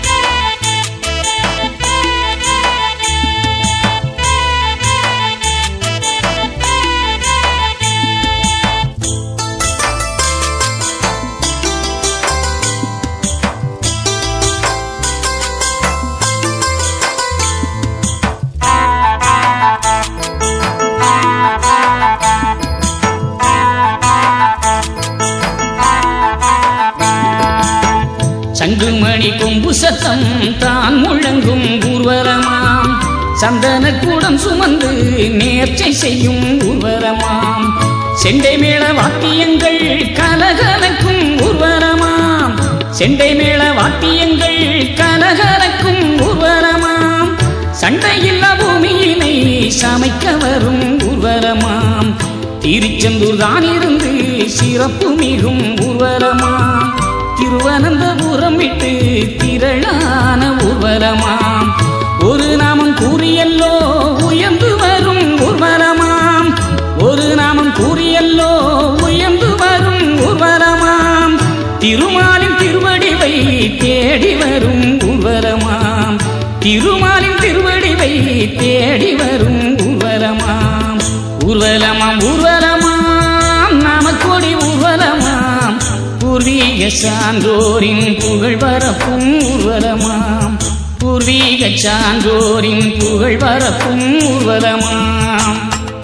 சங்குமணி கொம்பு சத்தம் தான் முழங்கும் ஊர்வலமாம் சந்தன கூடம் சுமந்து நேர்ச்சை செய்யும் ஊர்வலமாம் செண்டை மேள வாத்தியங்கள் கலகலக்கும் ஊர்வலமாம் செண்டை மேள வாத்தியங்கள் கலகலக்கும் ஊர்வலமாம் சண்டையில்லா பூமியினை சமைக்க வரும் ஊர்வலமாம் திருச்செந்தூர் தான் இருந்து சிறப்பு மிகும் ஊர்வலமாம் திருவனந்தபுரம் விட்டு திரளான ஊர்வலமாம் ஒரு நாமம் கூறியல்லோ உயர்ந்து வரும் ஊர்வலமாம் ஒரு நாமம் கூறியல்லோ உயர்ந்து வரும் ஊர்வலமாம் திருமாலின் திருவடிவை தேடி வரும் ஊர்வலமாம் திருமாலின் திருவடிவை தேடி வரும் ஊர்வலமாம் ஊர்வலமாம் ஊர்வலமாம் நாமக்கொடி ஊர்வலமாம் பூர்வீக சான்றோரின் புகழ் பரப்பும் ஊர்வலமாம் பூர்வீக சான்றோரின் புகழ் பரப்பும் ஊர்வலமாம்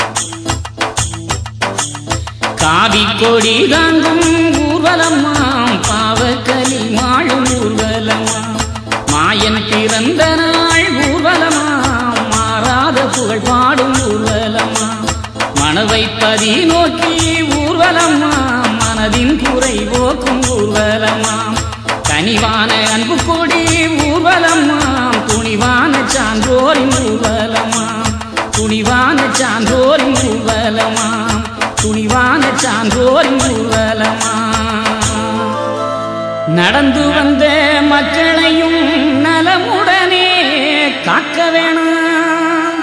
காவி கொடி தாங்கும் ஊர்வலமாம் பாவக்கலி மாழும் ஊர்வலமாம் மாயன் பிறந்த நாள் ஊர்வலமாம் மாறாத புகழ் பாடும் ஊர்வலமாம் மனவை பதி நோக்கி ஊர்வலமாம் மனதின் குறை போக்கும் ஊர்வலமாம் கனிவான அன்பு கொடி ஊர்வலமாம் துணிவான சான்றோரின் ஊர்வலமாம் துணிவான சான்றோரின் ஊர்வலமாம் துணிவான சான்றோரின் ஊர்வலமாம் நடந்து வந்த மக்களையும் நலமுடனே காக்க வேணாம்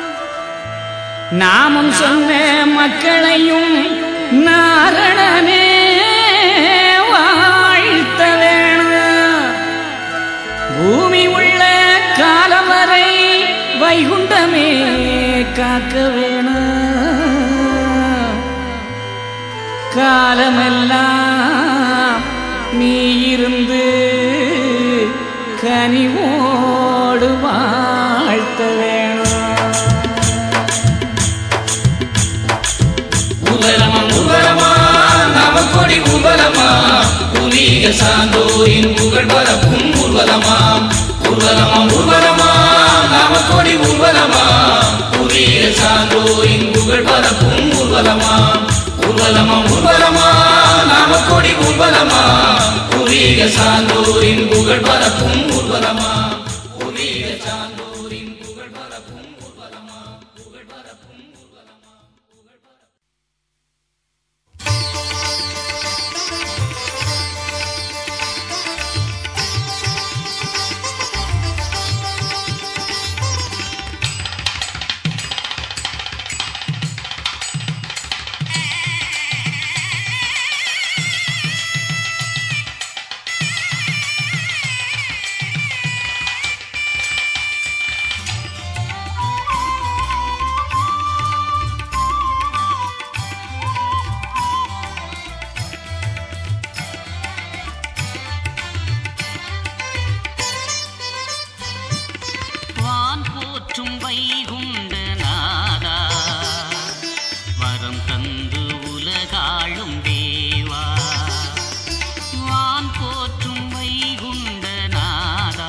நாமும் சொன்ன மக்களையும் நாரணனே வாழ்த்த வேணாம் பூமி உள்ள காலம் வரை வைகுண்டமே காக்க வேணாம் காலமெல்லாம் நீ இருந்து கனிவோடு வாழ்த்த வேணும் ஊர்வலமா ஊர்வலமா நமக்கொடி ஊர்வலமா புலிக சான்றோரின் புகழ் பரப்பும் ஊர்வலமா ஊர்வலமா ஊர்வலமா நமக்கொடி ஊர்வலமா புலிக சான்றோரின் புகழ் பரப்பும் ஊர்வலமா ஊர்வலமா ஊர்வலமா நமக்கொடி ஊர்வலமா புலிக சான்றோரின் புகழ் பரப்பும் ஊர்வலமா புலிக சான்றோரின் புகழ் பரப்பும் ஊர்வலமா புகழ் பரப்பும் ஊர்வலமா புகழ் பரப்பும் வான் போற்றும் வைகுண்ட நாதா வரம் தந்து உலகாளும் தேவா வான் போற்றும் வைகுண்ட நாதா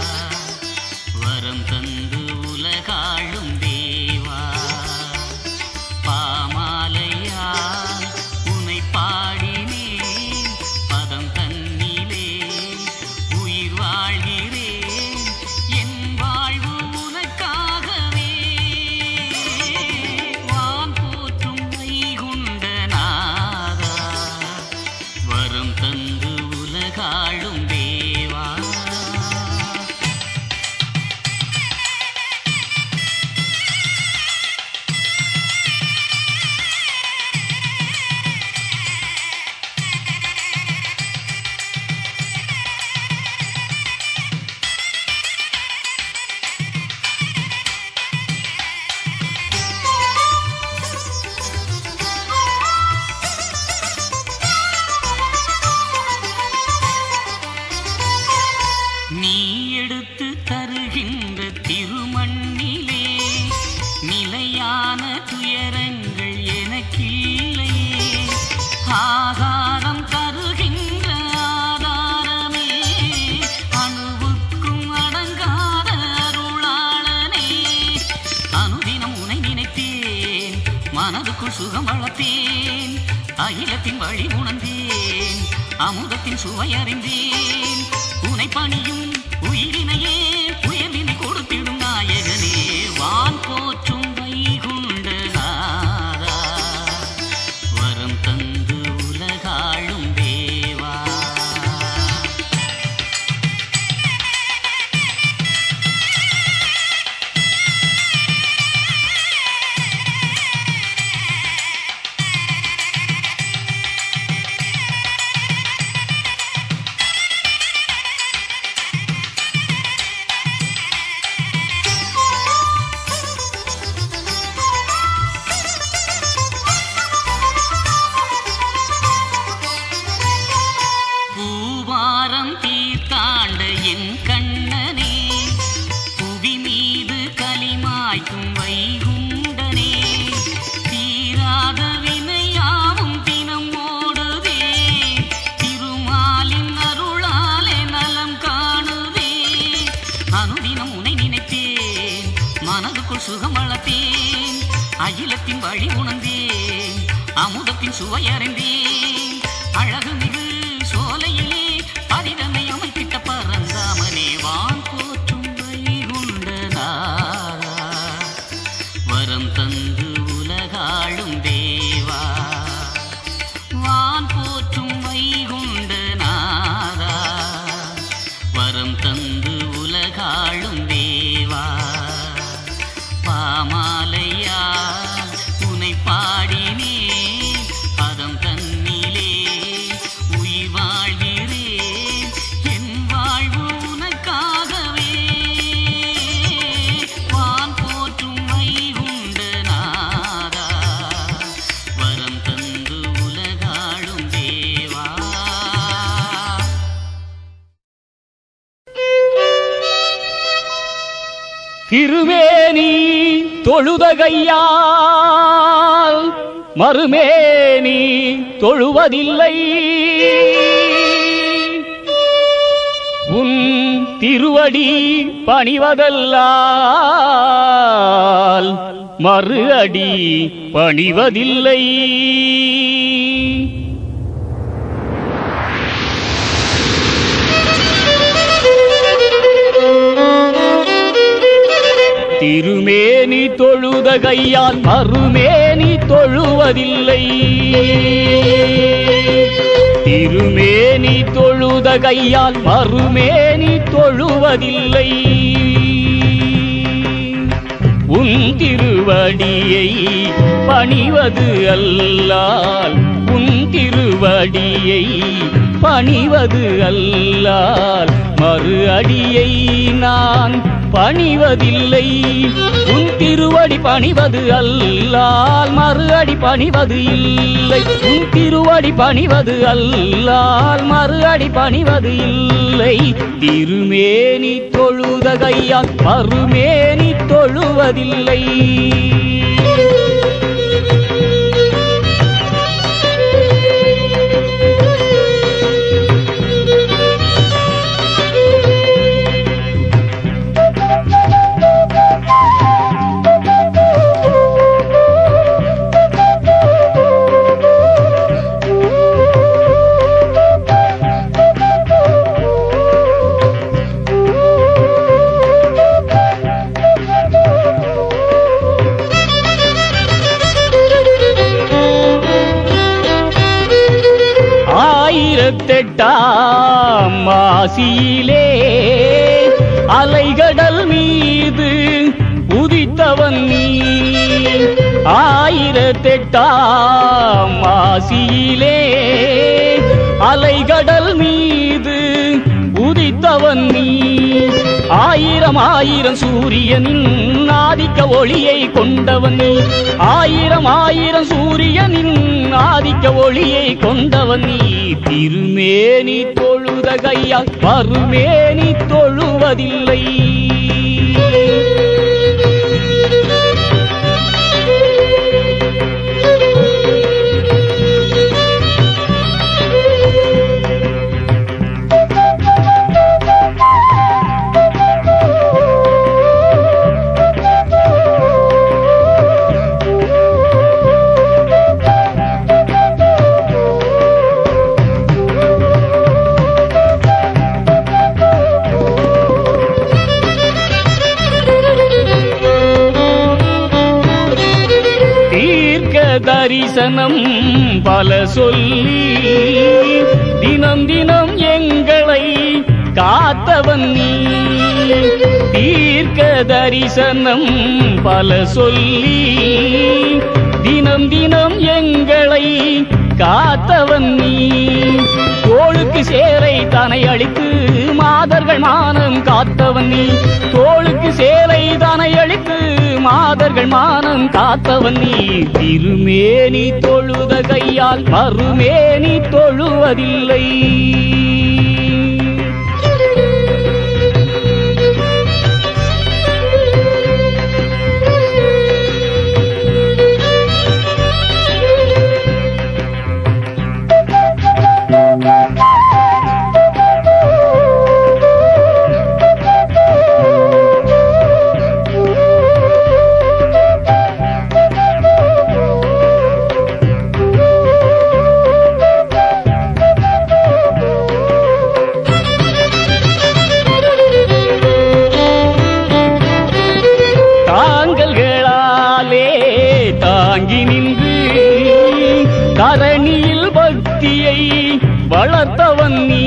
வரம் தந்து உலகாளும் தேவா பாமாலையால் உனை பாடினேன் பதம் தன்னிலே உயிர் வாழ்கிறேன் என் வாழ்வு உனக்காகவே வான் போற்றும் வைகுண்ட நாதா வரம் தந்து உலகாளும் தேவா நீ எடுத்து தருகின்ற திருமண்ணிலே நிலையான துயரங்கள் எனக்கில்லையே ஆகாரம் தருகின்ற ஆதாரமே அணுவுக்கும் அடங்காத அருளாளனே அனுதினம் உனை நினைத்தேன் மனதுக்குள் சுகம் வளர்த்தேன் அகிலத்தின் வழி உணர்ந்தேன் அமுதத்தின் சுவை அறிந்தேன் உனை பணியும் உயிரினையே உயர்வினை கொடுத்திடும் நாயகனே வான் போற்றும் வைகுண்ட நாதா வரம் தந்து உலகாளும் தேவா பூவாரம் தீர்த்தாண்ட என் கண்ணனே புவி மீது களிமாய்க்கும் வைகுண்டனே தீராத வினையாவும் தினம் ஓடுதே திருமாலின் அருளாலே நலம் காணுதே அனுதினம் உனை நினைத்தேன் மனதுக்குள் சுகம் வளர்த்தேன் அகிலத்தின் வழி உணர்ந்தேன் அமுதத்தின் சுவை அறிந்தேன் அழகு மிகு சோலையிலே பதிதனை அமைத்திட்ட பரந்தாமனே வான் போற்றும் வைகுண்ட நாதா வரம் தந்து உலகாளும் தேவா வான் போற்றும் வைகுண்ட நாதா வரம் தந்து உலகாளும் தேவா பாமாலையா உனை பாடினேன் பதம் தன்னிலே உயிர் வாழ்கிறேன் என் வாழ்வு உனக்காகவே வான் போற்றும் வைகுண்ட நாதா வரம் தந்து உலகாளும் தேவா திருமேனி தொழுதகையால் மறுமேனி தொழுவதில்லை உன் திருவடி பணிவதல்லால் மறு அடி பணிவதில்லை திருமேனி தொழுத கையால் மறுமேனி தொழுவதில்லை திருமேனி தொழுத கையால் மறுமேனி தொழுவதில்லை உன் திருவடியை பணிவது அல்லால் உன் திருவடியை பணிவது அல்லால் மறு அடியை நான் பணிவதில்லை உன் திருவடி பணிவது அல்லால் மறு அடி பணிவது இல்லை உன் திருவடி பணிவது அல்லால் மறு அடி பணிவது இல்லை திருமேனி தொழுத கையால் மறுமேனி தொழுவதில்லை ஆயிரத்தெட்டாம் மாசியிலே அலைகடல் மீது உதித்தவன் நீ ஆயிரத்தெட்டாம் மாசியிலே அலைகடல் மீது உதித்தவன் நீ ஆயிரம் ஆயிரம் சூரியனின் ஆதிக்க ஒளியை கொண்டவன் நீ ஆயிரம் ஆயிரம் சூரியனின் ஆதிக்க ஒளியை கொண்டவன் நீ திருமேனி தொழுத கையால் மறுமேனி தொழுவதில்லை தீர்க்க தரிசனம் பல சொல்லி தினம் தினம் எங்களை காத்தவன் நீ தீர்க்க தரிசனம் பல சொல்லி தினம் தினம் எங்களை காத்தவன் நீ தோளுக்கு சேலை தனை அளித்து மாதர்கள் மானம் காத்தவன் நீ தோளுக்கு சேலை தனை அளித்து மாதர்கள் மானம் காத்தவன் நீ திருமேனி தொழுத கையால் மறுமேனி தொழுவதில்லை தாங்கல்களாலே தாங்கி நின்று தரணியில் பக்தியை வளர்த்தவன் நீ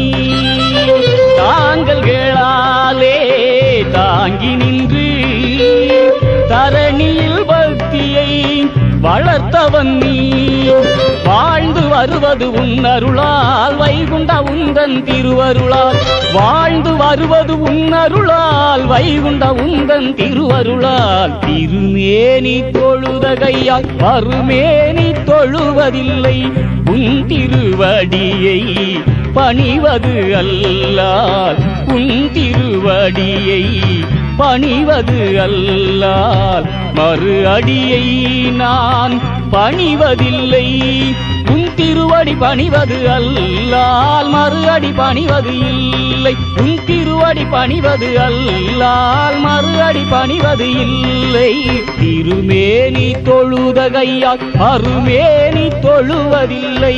தாங்கல்களாலே தாங்கி நின்று தரணியில் பக்தியை வளர்த்தவன் நீ வாழ்ந்து வருவது உன் அருளால் வைகுண்ட உந்தன் திருவருளால் வாழ்ந்து வருவது உன் அருளால் வைகுண்ட உந்தன் திருவருளால் திருமேனி தொழுத கையால் மறுமேனி தொழுவதில்லை உன் திருவடியை பணிவது அல்லால் உன் திருவடி அடியை பணிவது அல்லால் மறு அடியை நான் பணிவதில்லை உன் திருவடி பணிவது அல்லால் மறு அடி பணிவது இல்லை உன் திருவடி பணிவது அல்லால் மறு அடி பணிவது இல்லை திருமேனி தொழுத கையால் அருமேனி தொழுவதில்லை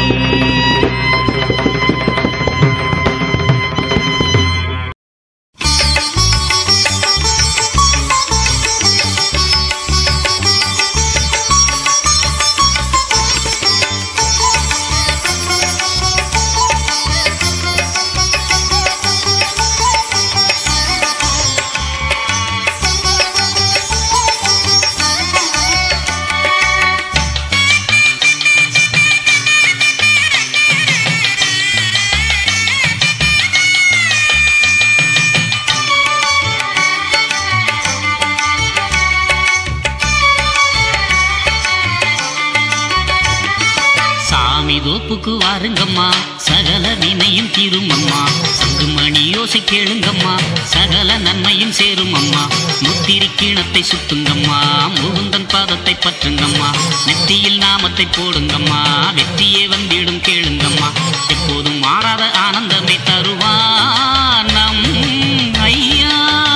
சாமி தோப்புக்கு வாருங்கம்மா சகல வினையும் தீருமம்மா சங்கு மணி யோசை கேளுங்கம்மா சகல நன்மையும் சேரும் அம்மா முத்திரி கீணத்தை சுத்துங்கம்மா முகுந்தன் பாதத்தை பற்றுங்கம்மா நெத்தியில் நாமத்தை போடுங்கம்மா வெற்றியே வந்திடும் கேளுங்கம்மா எப்போதும் மாறாத ஆனந்தமே தருவான் நம் ஐயா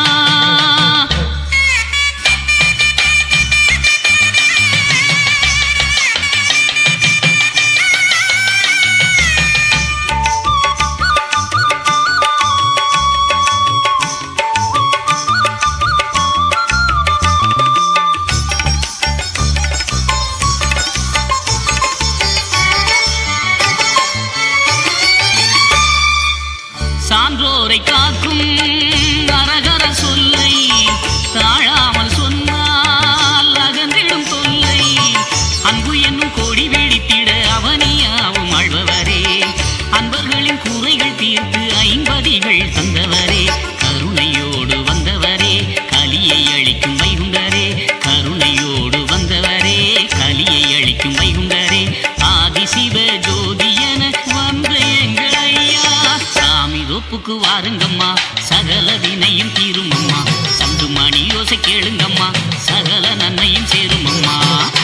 சான்றோரை காக்கும் அரகர சொல்லை தாழாமல் சொன்னால் அகன்றிடும் தொல்லை அன்பு என்னும் கொடி வெடித்திட அவனியாவும் ஆழ்பவரே அன்பர்களின் குறைகள் தீர்த்து ஐம்பதிகள் தந்தவரே கருணையோடு வந்தவரே கலியை அளிக்கும் வைகுண்டரே கருணையோடு வந்தவரே கலியை அளிக்கும் வைகுண்டரே ஆதிசிவ ஜோதி என வந்த எங்கள் ஐயா சாமி தோப்புக்கு வாருங்கம்மா சகல வினையும் தீருமம்மா சங்கு மணி யோசை கேளுங்கம்மா சகல நன்மையும் சேருமம்மா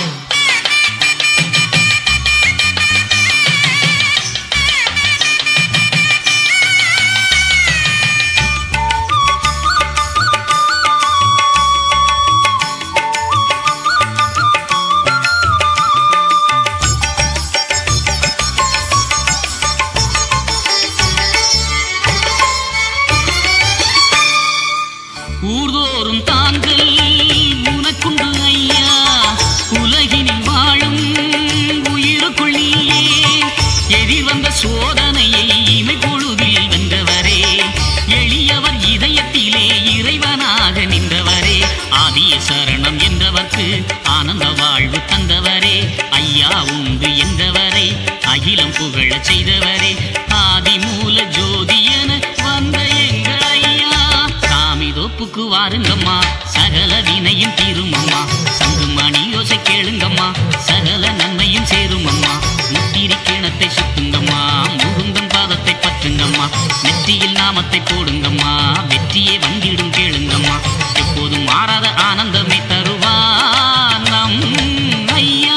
ஊர்தோறும் தாங்கள் உனக்குண்டு ஐயா உலகினில் வாழும் உயிருக்குள் நீயே எதிர் வந்த சோதனையை இமை பொழுதில் வென்றவரே எளியவர் இதயத்திலே இறைவனாக நின்றவரே ஆதிய சரணம் என்றவர்க்கு ஆனந்த வாழ்வு தந்தவரே ஐயா உண்டு என்றவரை அகிலம் புகழச் செய்தவரே ஆதி மூல ஜோதி என வந்த எங்கள் ஐயா சாமி தோப்புக்கு வாருங்கம்மா சகல வினையும் தீருமம்மா சங்கு மணி யோசை கேளுங்கம்மா சகல நன்மையும் சேருமம்மா முத்திரி கிணத்தை சுத்துங்கம்மா முகுந்தன் பாதத்தை பற்றுங்கம்மா நெற்றியில் நாமத்தை போடுங்கம்மா வெற்றியே வந்திடும் கேளுங்கம்மா எப்போதும் மாறாத ஆனந்தமே தருவான் நம் ஐயா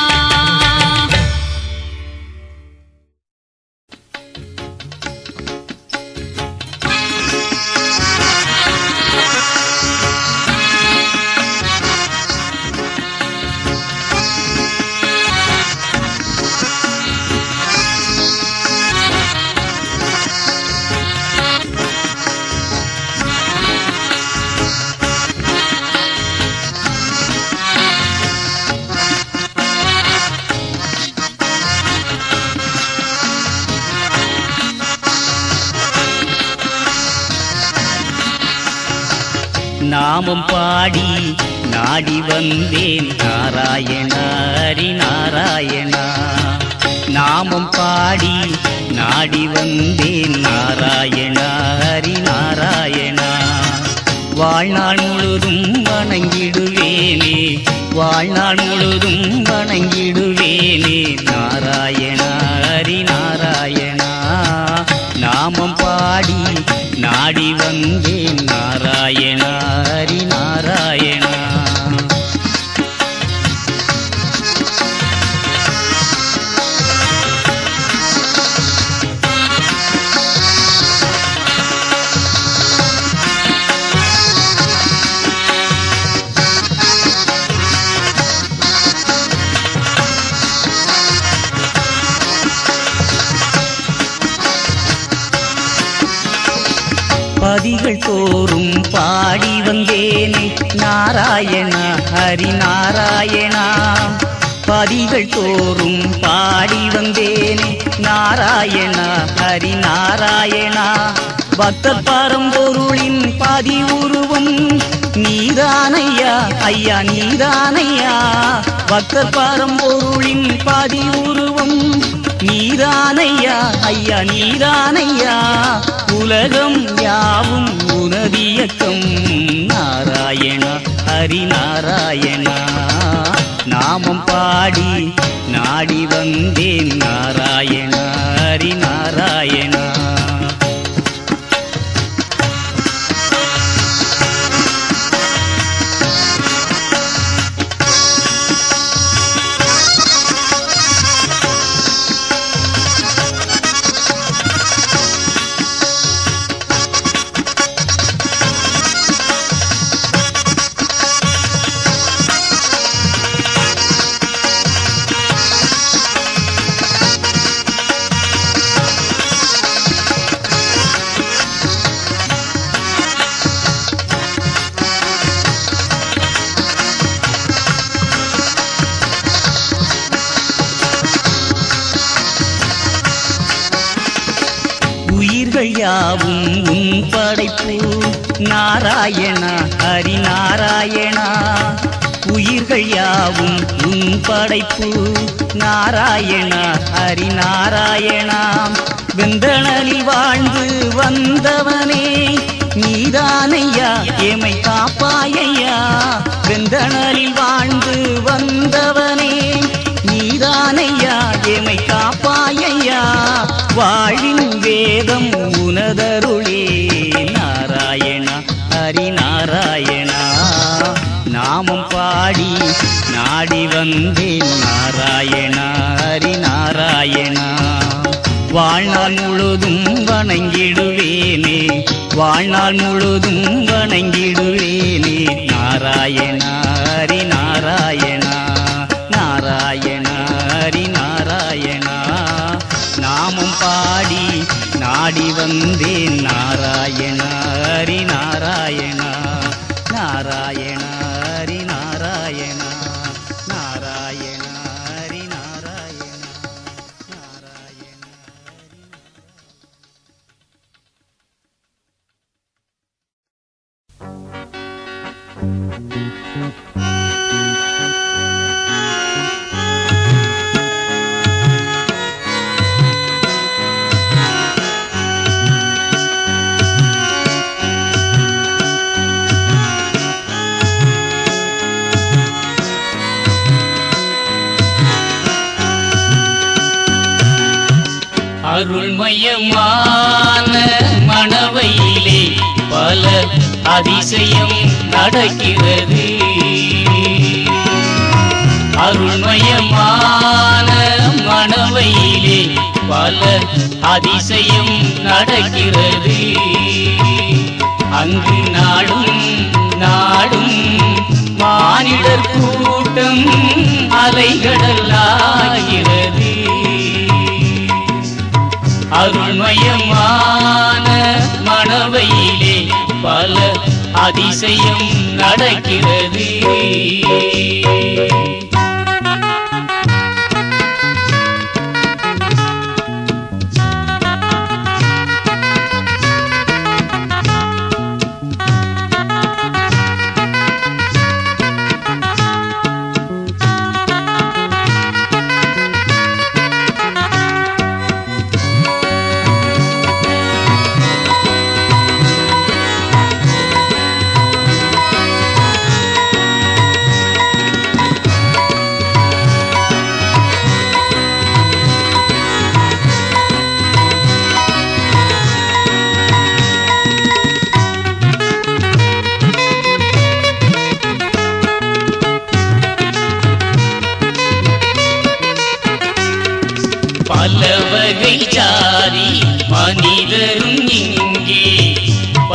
நாமம் பாடி நாடி வந்தேன் நாராயண ஹரி நாராயணா நாமம் பாடி நாடி வந்தேன் நாராயண ஹரி நாராயணா வாழ்நாள் முழுதும் வணங்கிடுவேனே வாழ்நாள் முழுதும் வணங்கிடுவேனே நாராயண ஹரி நாராயணா நாம நாமம் பாடி நாடி வந்தேன் நாராயணா ஹரி நாராயணா பதிகள் தோறும் பாடி வந்தேனே நாராயணா ஹரி நாராயணா பதிகள் தோறும் பாடி வந்தேனே நாராயணா ஹரி நாராயணா பக்தர் பரம்பொருளின் பதி உருவம் நீதானையா ஐயா நீதானையா பக்தர் பரம்பொருளின் பதி உருவம் நீதானையா ஐயா நீதானையா உலகம் யாவும் உனதியக்கம் நாராயணா ஹரி நாராயணா நாமம் பாடி நாடி வந்தேன் நாராயணா ஹரி நாராயணா உயிர்கள் யாவும் உன் படைப்பு நாராயணா ஹரி நாராயணா உயிர்கள் யாவும் உன் படைப்பு நாராயணா ஹரி நாராயணா வெந்தணலில் வாழ்ந்து வந்தவனே நீதானையா எமை காப்பாயையா வெந்தணலில் வாழ்ந்து வந்தவனே நீதானையா எமை காப்பாயையா வாழின் வேதம் உனதருளே நாராயணா ஹரி நாராயணா நாமம் பாடி நாடி வந்தேன் நாராயணா ஹரி நாராயணா வாழ்நாள் முழுதும் வணங்கிடுவேனே வாழ்நாள் முழுதும் வணங்கிடுவேனே நாராயணா ஹரி நாராயணா நாராயணா ஹரி நாராயணா நாமம் பாடி நாடி வந்தேன் நாராயணா ஹரி நாராயணா நாராயணா ஹரி நாராயணா நாராயணா ஹரி நாராயணா நாராயணா அருள்மயமான மணவையிலே பல அதிசயம் நடக்கிறது அருள்மயமான மணவையிலே பல அதிசயம் நடக்கிறது அங்கு நாடும் நாடும் மானிடர் கூட்டம் அலைகடலாகிறது அருள்மயமான மணவையிலே பல அதிசயம் நடக்கிறது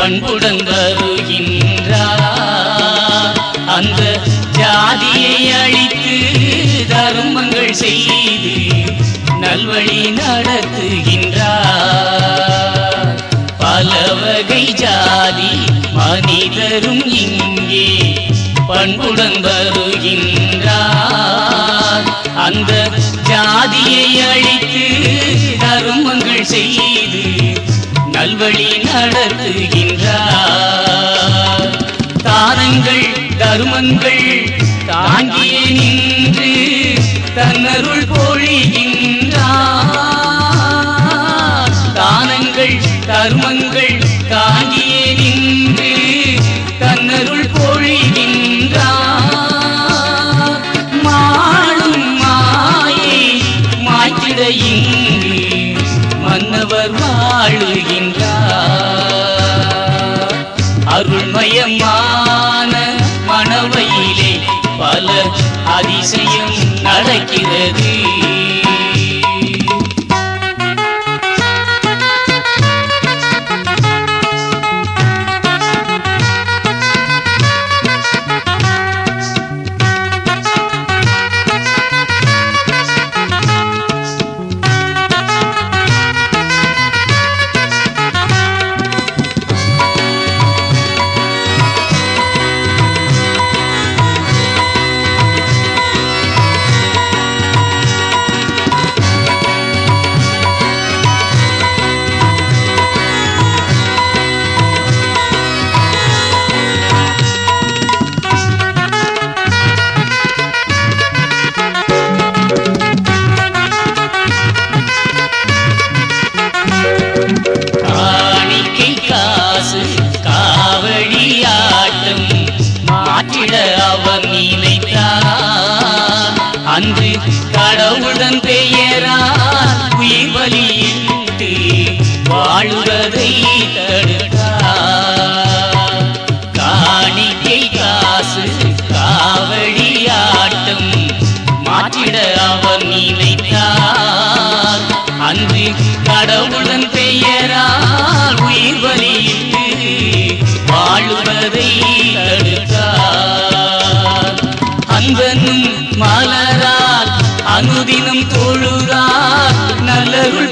பண்புடன் வருகின்றார் அந்த ஜாதியை அழித்து தருமங்கள் செய்து நல்வழி நடத்துகின்றார் பல வகை ஜாதி மனிதரும் இங்கே பண்புடன் வருகின்றார் அந்த ஜாதியை அழித்து தருமங்கள் செய்து நல்வழி நடத்துகின்றார் தானங்கள் தருமங்கள் தாங்கியே நின்று தன்னருள் பொழிகின்றார் தானங்கள் தருமங்கள் தாங்கியே நின்று தன்னருள் பொழிகின்றார் மாளும் மாயை மாய்த்திட இங்கு மன்னவர் வாழுகின்றார் அருள்மயமான மணவையிலே பல அதிசயம் நடக்கிறது காணிக்கை காசு காவடி ஆட்டம் மாற்றிட அவன் நினைத்தார் அன்று கடவுளன் பெயரால் உயிர் பலியிட்டு வாழ்வதை தடுத்தார் காணிக்கை காசு காவடி ஆட்டம் மாற்றிட அவன் நினைத்தார் அன்று கடவுளன் பெயரால் உயிர் பலியிட்டு வாழுவதை தடுத்தார் அன்பனும் மலரால் அனுதினம் தொழுதார் நல்லருள்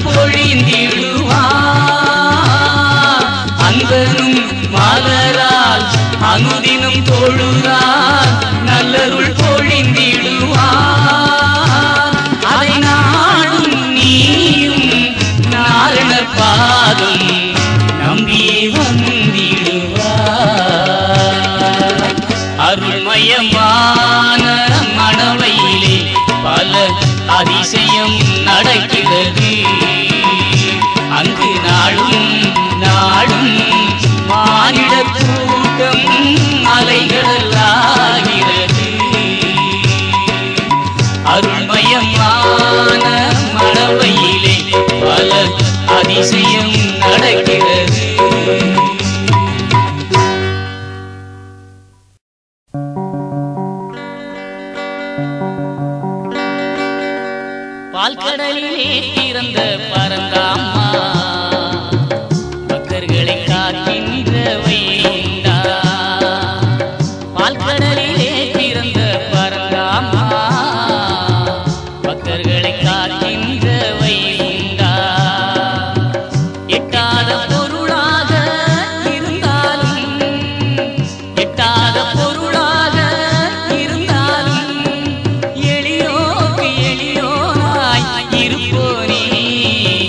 பொழிந்திடுவார் அன்பனும் மலரால் அனுதினம் தொழுதார் நல்லருள் பொழிந்திடுவார் அதை நாடும் நீயும் நாரணர் பாதம் நம்பியே வந்திடுவார் அருள்மயமான மணவையிலே பல அதிசயம் நடக்கிறது அங்கு நாளும் நாளும் மானிட கூட்டம் அலைகடலாகிறது அருள்மயமான மணவையிலே பல அதிசயம் நடக்கிறது பால்கடலிலே பிறந்த பரந்தாம்மா பக்தர்களை காக்கின்ற வைகுண்டா பால்கடலிலே பிறந்த பரந்தாம்மா பக்தர்களை காக்கின்ற வைகுண்டா எட்டாத பொருளாக இருந்தாலும் எட்டாத பொருளாக இருந்தாலும் எளியோக்கு எளியோனாய் இருப்போனே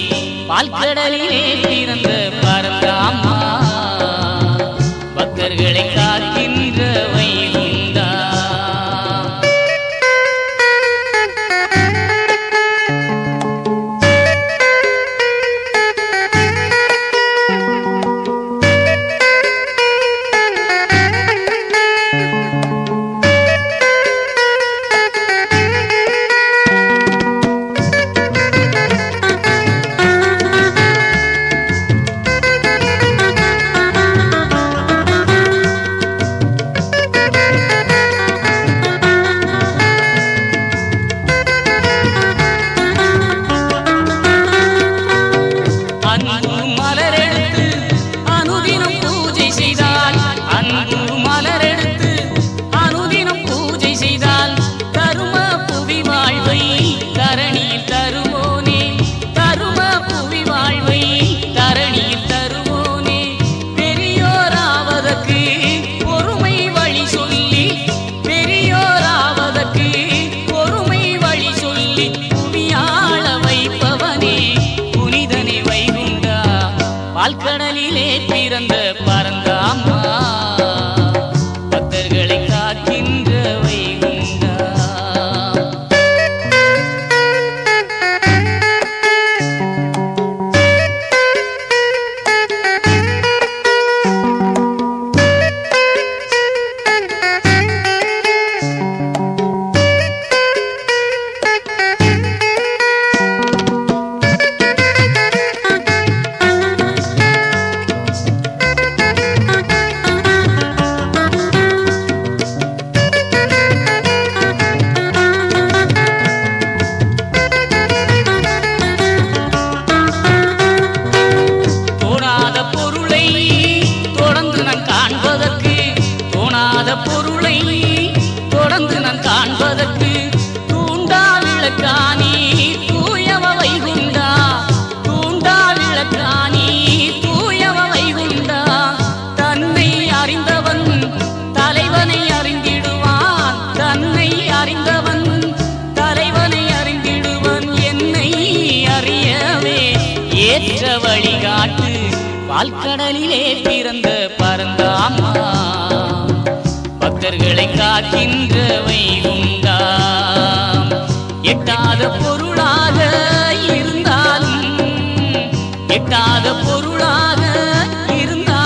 காண்பதற்கு தூண்டா விளக்கானி தூயவ வைகுண்டா தூண்டா விளக்கானி தூயவ வைகுண்டா தன்னை அறிந்தவன் தலைவனை அறிந்திடுவான் தன்னை அறிந்தவன் தலைவனை அறிந்திடுவன் என்னை அறியவே ஏற்ற வழிகாட்டு பால்கடலிலே பிறந்த பரந்தாமா பக்தர்களை காக்கின்ற வைகுண்டா எட்டாத பொருளாக இருந்தாலும் எட்டாத பொருளாக இருந்தாலும்